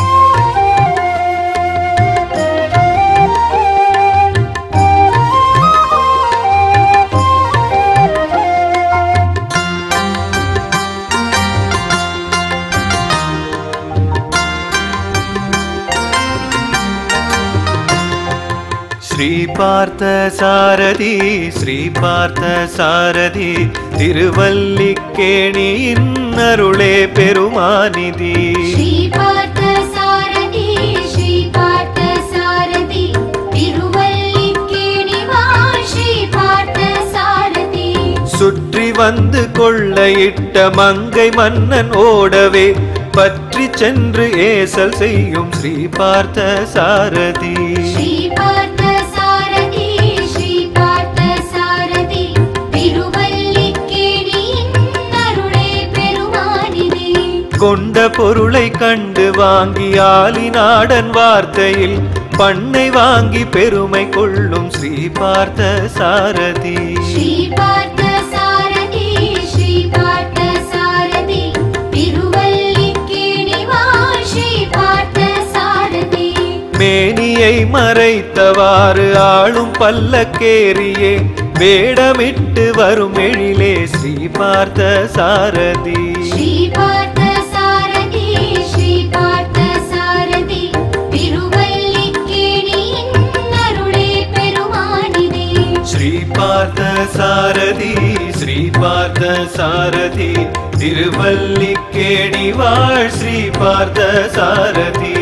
S1: ஸ்ரீ பார்த்த சாரதி ஸ்ரீ பார்த்த சாரதி திருவல்லிக்கேணியின் அருளே பெருமாநிதி
S2: ஸ்ரீ பார்த்த சாரதி ஸ்ரீ பார்த்த சாரதி திருவல்லிக்கேணி வா ஸ்ரீ பார்த்த சாரதி
S1: சுற்றி வந்து கொள்ளையிட்ட மங்கை மன்னன் ஓடவே பற்றி சென்று ஏசல் செய்யும் ஸ்ரீ பார்த்த சாரதி
S2: ஸ்ரீ பார்த்த சாரதி ஸ்ரீ பார்த்த சாரதி திருவல்லிக்கேணியின் அருளே பெருமானிதி
S1: கொண்ட பொருளை கண்டு வாங்கி ஆலிநாடன் வார்த்தையில் பண்ணை வாங்கி பெருமை கொள்ளும் ஸ்ரீ பார்த்த சாரதி
S2: ஸ்ரீ பார்த்த சாரதி ஸ்ரீ பார்த்த சாரதி திருவல்லிக்கேணி வா ஸ்ரீ பார்த்த சாரதி
S1: மேனியை மறைத்தவாறு ஆளும் பல்லக்கேரியே வேடமிட்டு வரும் எழிலே ஸ்ரீ பார்த்த சாரதி
S2: ஸ்ரீ பார்த்த சாரதி ஸ்ரீ பார்த்த சாரதி திருவல்லிக்கேணியின் அருளே பெருமானிதி
S1: ஸ்ரீ பார்த்த சாரதி ஸ்ரீ பார்த்த சாரதி திருவல்லிக்கேணி வாழ் ஸ்ரீ பார்த்த சாரதி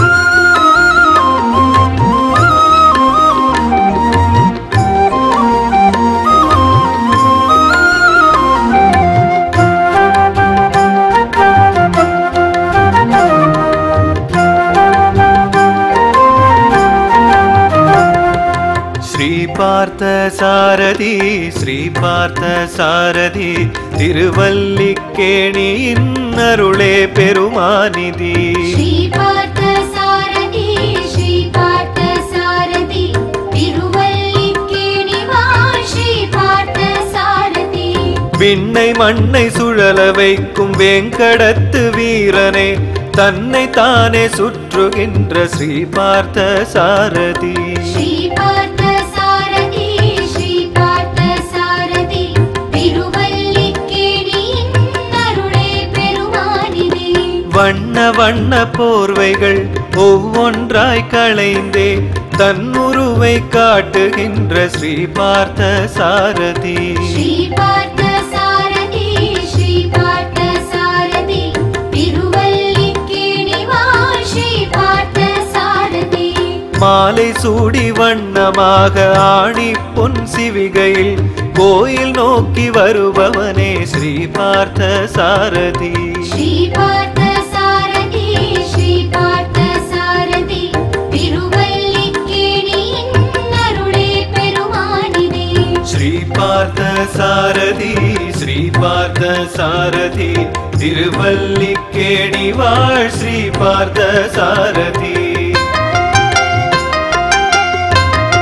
S1: ஸ்ரீ பார்த்த சாரதி ஸ்ரீ பார்த்த சாரதி திருவல்லிக்கேணியின் அருளே பெருமாநிதி
S2: ஸ்ரீ பார்த்த சாரதி ஸ்ரீ பார்த்த சாரதி திருவல்லிக்கேணி வா ஸ்ரீ பார்த்த சாரதி
S1: விண்ணை மண்ணை சுழல வைக்கும் வேங்கடத்து வீரனே தன்னை தானே சுற்றுகின்ற ஸ்ரீ பார்த்த சாரதி
S2: ஸ்ரீ பார்த்த சாரதி ஸ்ரீ பார்த்த சாரதி திருவல்லிக்கேணியின் அருளே பெருமானிதி
S1: வண்ண வண்ண போர்வைகள் ஒவ்வொன்றாய் களைந்தே தன்னுருவை காட்டுகின்ற ஸ்ரீ பார்த்த சாரதி
S2: ஸ்ரீ பார்த்த சாரதி ஸ்ரீ பார்த்த சாரதி திருவல்லிக்கேணி வா ஸ்ரீ பார்த்த சாரதி
S1: மாலை சூடி வண்ணமாக ஆணி பொன் சிவிகையில் கோயில் நோக்கி வருபவனே ஸ்ரீ பார்த்த சாரதி
S2: ஸ்ரீ பார்த்த சாரதி ஸ்ரீ பார்த்த சாரதி திருவல்லிக்கேணியின் அருளே பெருமானிதி
S1: ஸ்ரீ பார்த்த சாரதி ஸ்ரீ பார்த்த சாரதி திருவல்லிக்கேணி வாழ் ஸ்ரீ பார்த்த சாரதி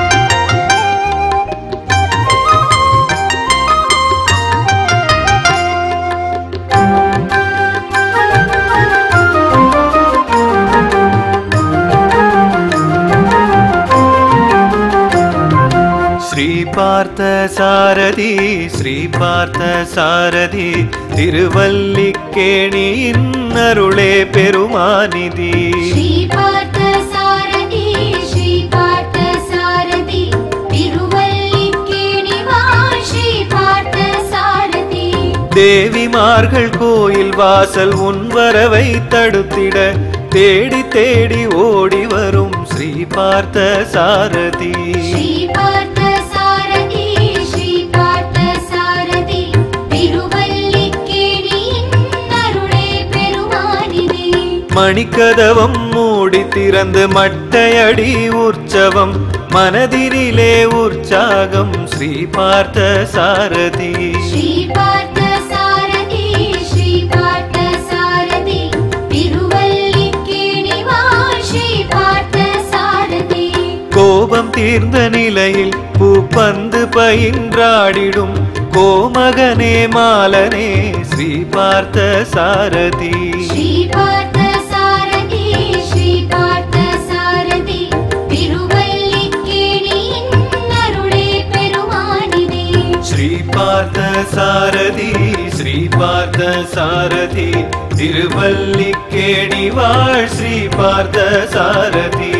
S1: பார்த்த சாரதி ஸ்ரீ பார்த்த சாரதி திருவல்லிக்கேணியின் அருளே பெருமாநிதி
S2: ஸ்ரீ பார்த்த சாரதி ஸ்ரீ பார்த்த சாரதி திருவல்லிக்கேணி வா ஸ்ரீ பார்த்த சாரதி
S1: தேவிமார்கள் கோயில் வாசல் உன்வரவை தடுத்திட தேடி தேடி ஓடி வரும் ஸ்ரீ பார்த்த சாரதி
S2: ஸ்ரீ பார்த்த சாரதி ஸ்ரீ பார்த்த சாரதி திருவல்லிக்கேணியின் அருளே பெருமானிதி
S1: மணிக்கதவம் மூடி திறந்து மட்டையடி உற்சவம் மனதினிலே உற்சாகம் ஸ்ரீ பார்த்த சாரதி
S2: ஸ்ரீ பார்த்த சாரதி ஸ்ரீ பார்த்த சாரதி திருவல்லிக்கேணி வா ஸ்ரீ பார்த்த சாரதி
S1: கோபம் தீர்ந்த நிலையில் பூப்பந்து பயின்றாடிடும் கோமகனே மாலனே ஸ்ரீ பார்த்த சாரதி
S2: ஸ்ரீ பார்த்த சாரதி ஸ்ரீ பார்த்த சாரதி திருவல்லிக்கேணியின் அருளே பெருமானிதி
S1: ஸ்ரீ பார்த்த சாரதி ஸ்ரீ பார்த்த சாரதி திருவல்லிக்கேணி வாழ் ஸ்ரீ பார்த்த சாரதி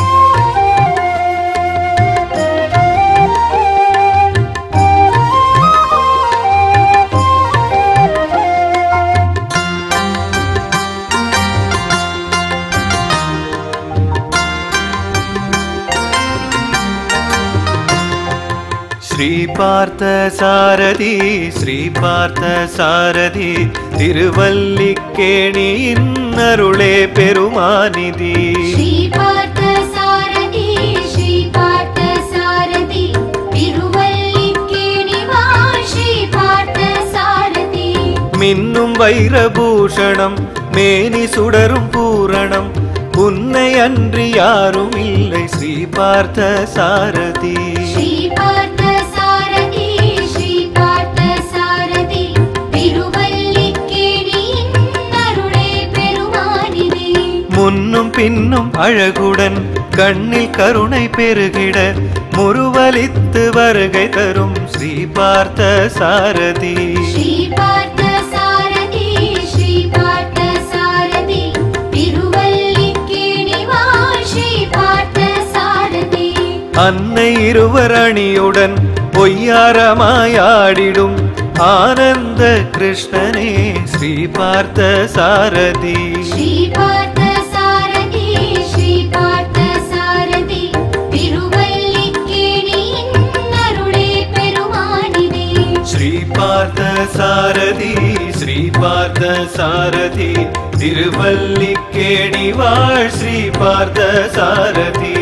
S1: ஸ்ரீ பார்த்த சாரதி ஸ்ரீ பார்த்த சாரதி திருவல்லிக்கேணியின் அருளே பெருமாநிதி
S2: ஸ்ரீ பார்த்த சாரதி ஸ்ரீ பார்த்த சாரதி திருவல்லிக்கேணி வா ஸ்ரீ பார்த்த சாரதி
S1: மின்னும் வைரபூஷணம் மேனி சுடரும் பூரணம் உன்னை அன்றி யாரும் இல்லை ஸ்ரீ பார்த்த சாரதி
S2: ஸ்ரீ பார்த்த சாரதி ஸ்ரீ பார்த்த சாரதி திருவல்லிக்கேணியின் அருளே பெருமானிதி
S1: முன்னும் பின்னும் அழகுடன் கண்ணில் கருணை பெருகிட முருவலித்து வருகை தரும் ஸ்ரீ பார்த்த சாரதி
S2: ஸ்ரீ பார்த்த சாரதி ஸ்ரீ பார்த்த சாரதி திருவல்லிக்கேணி வா ஸ்ரீ பார்த்த சாரதி
S1: அன்னை இருவர் அணியுடன் பொய்யாரமாயாடிடும் ஆனந்த கிருஷ்ணனே ஸ்ரீ பார்த்த சாரதி
S2: ஸ்ரீ பார்த்த சாரதி ஸ்ரீ பார்த்த சாரதி திருவல்லிக்கேணியின் அருளே பெருமானிதி
S1: ஸ்ரீ பார்த்த சாரதி ஸ்ரீ பார்த்த சாரதி திருவல்லிக்கேணி வாழ் ஸ்ரீ பார்த்த சாரதி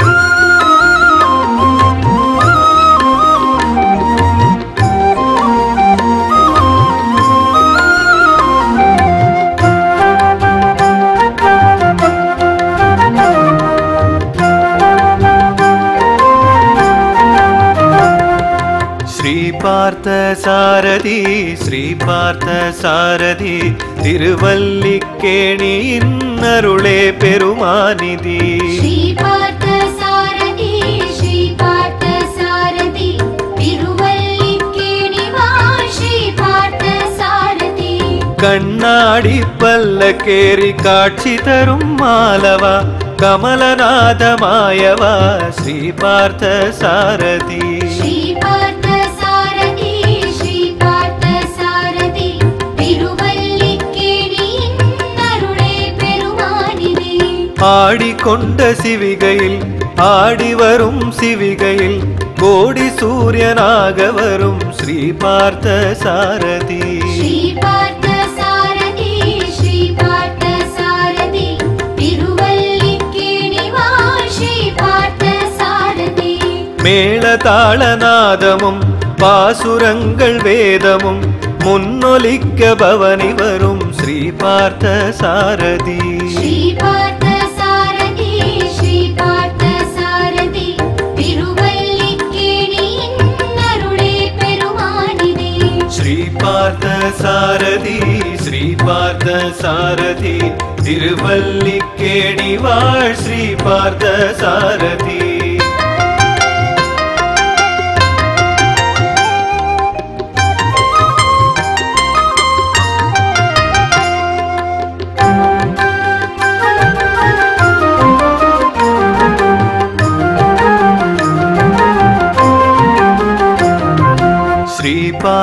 S1: ஸ்ரீ பார்த்த சாரதி ஸ்ரீ பார்த்த சாரதி திருவல்லிக்கேணியின் அருளே பெருமாநிதி
S2: ஸ்ரீ பார்த்த சாரதி ஸ்ரீ பார்த்த சாரதி திருவல்லிக்கேணி வா ஸ்ரீ பார்த்த சாரதி
S1: கண்ணாடி பல்லக்கேரி காட்சி தரும் மாலவா கமலநாத மாயவா ஸ்ரீ பார்த்த சாரதி
S2: ஸ்ரீ பார்த்த சாரதி ஸ்ரீ பார்த்த சாரதி திருவல்லிக்கேணியின் அருளே பெருமானிதி
S1: ஆடிக்கொண்ட சிவிகையில் ஆடி வரும் சிவிகையில் கோடி சூரியனாக வரும் ஸ்ரீ பார்த்த சாரதி
S2: ஸ்ரீ பார்த்த சாரதி ஸ்ரீ பார்த்த சாரதி திருவல்லிக்கேணி வா ஸ்ரீ பார்த்த சாரதி
S1: மேளதாளநாதமும் பாசுரங்கள் வேதமும் முன்னொலிக்க பவனி வரும் ஸ்ரீ பார்த்த சாரதி
S2: ஸ்ரீ பார்த்த சாரதி ஸ்ரீ பார்த்த சாரதி திருவல்லிக்கேணியின் அருளே பெருமானிதி
S1: ஸ்ரீ பார்த்த சாரதி ஸ்ரீ பார்த்த சாரதி திருவல்லிக்கேணி வாழ் ஸ்ரீ பார்த்த சாரதி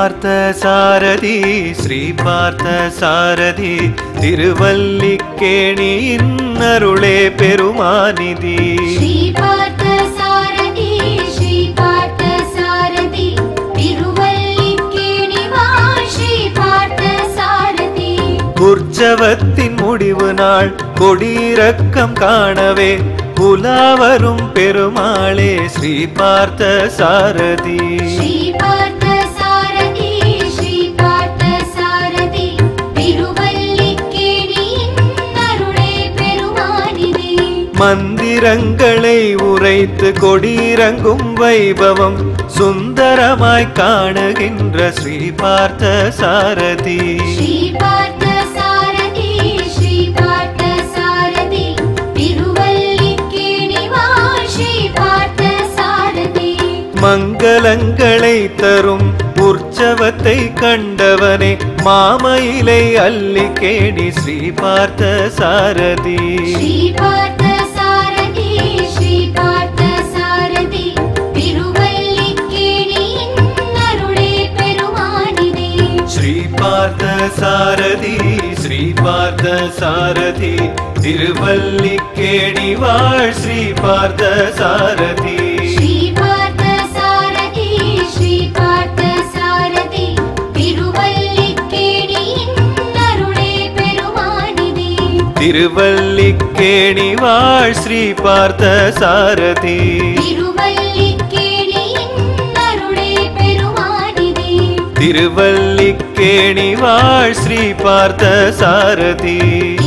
S1: பார்த்த சாரதி ஸ்ரீ பார்த்த சாரதி திருவல்லிக்கேணியின் அருளே பெருமாநிதி
S2: ஸ்ரீ பார்த்த சாரதி ஸ்ரீ பார்த்த சாரதி திருவல்லிக்கேணி வா ஸ்ரீ பார்த்த சாரதி
S1: உற்சவத்தின் முடிவு நாள் கொடியிறக்கம் காணவே உலாவரும் பெருமாளே ஸ்ரீ பார்த்த சாரதி
S2: ஸ்ரீ பார்த்த சாரதி ஸ்ரீ பார்த்த சாரதி திருவல்லிக்கேணியின் அருளே பெருமானிதி
S1: மந்திரங்களை உரைத்து கொடியிறங்கும் வைபவம் சுந்தரமாய் காணுகின்ற ஸ்ரீ பார்த்த சாரதி
S2: ஸ்ரீ பார்த்த சாரதி ஸ்ரீ பார்த்த சாரதி திருவல்லிக்கேணி வா ஸ்ரீ பார்த்த சாரதி
S1: மங்களங்களை தரும் உற்சவத்தை கண்டவனே மாமயிலை அள்ளி கேடி ஸ்ரீ பார்த்த சாரதி
S2: ஸ்ரீ பார்த்த சாரதி ஸ்ரீ பார்த்த சாரதி திருவல்லிக்கேணியின் அருளே பெருமானிதி
S1: ஸ்ரீ பார்த்த சாரதி ஸ்ரீ பார்த்த சாரதி திருவல்லிக்கேணி வாழ் ஸ்ரீ பார்த்த சாரதி
S2: ஸ்ரீ பார்த்த சாரதி ஸ்ரீ பார்த்த சாரதி திருவல்லிக்கேணியின் அருளே பெருமானிதி
S1: திருவல்லிக்கேணி வாழ் ஸ்ரீ பார்த்த சாரதி
S2: திருவல்லிக்கேணியின் அருளே பெருமானிதி
S1: திருவல்லிக்கேணி வாழ் ஸ்ரீ பார்த்த சாரதி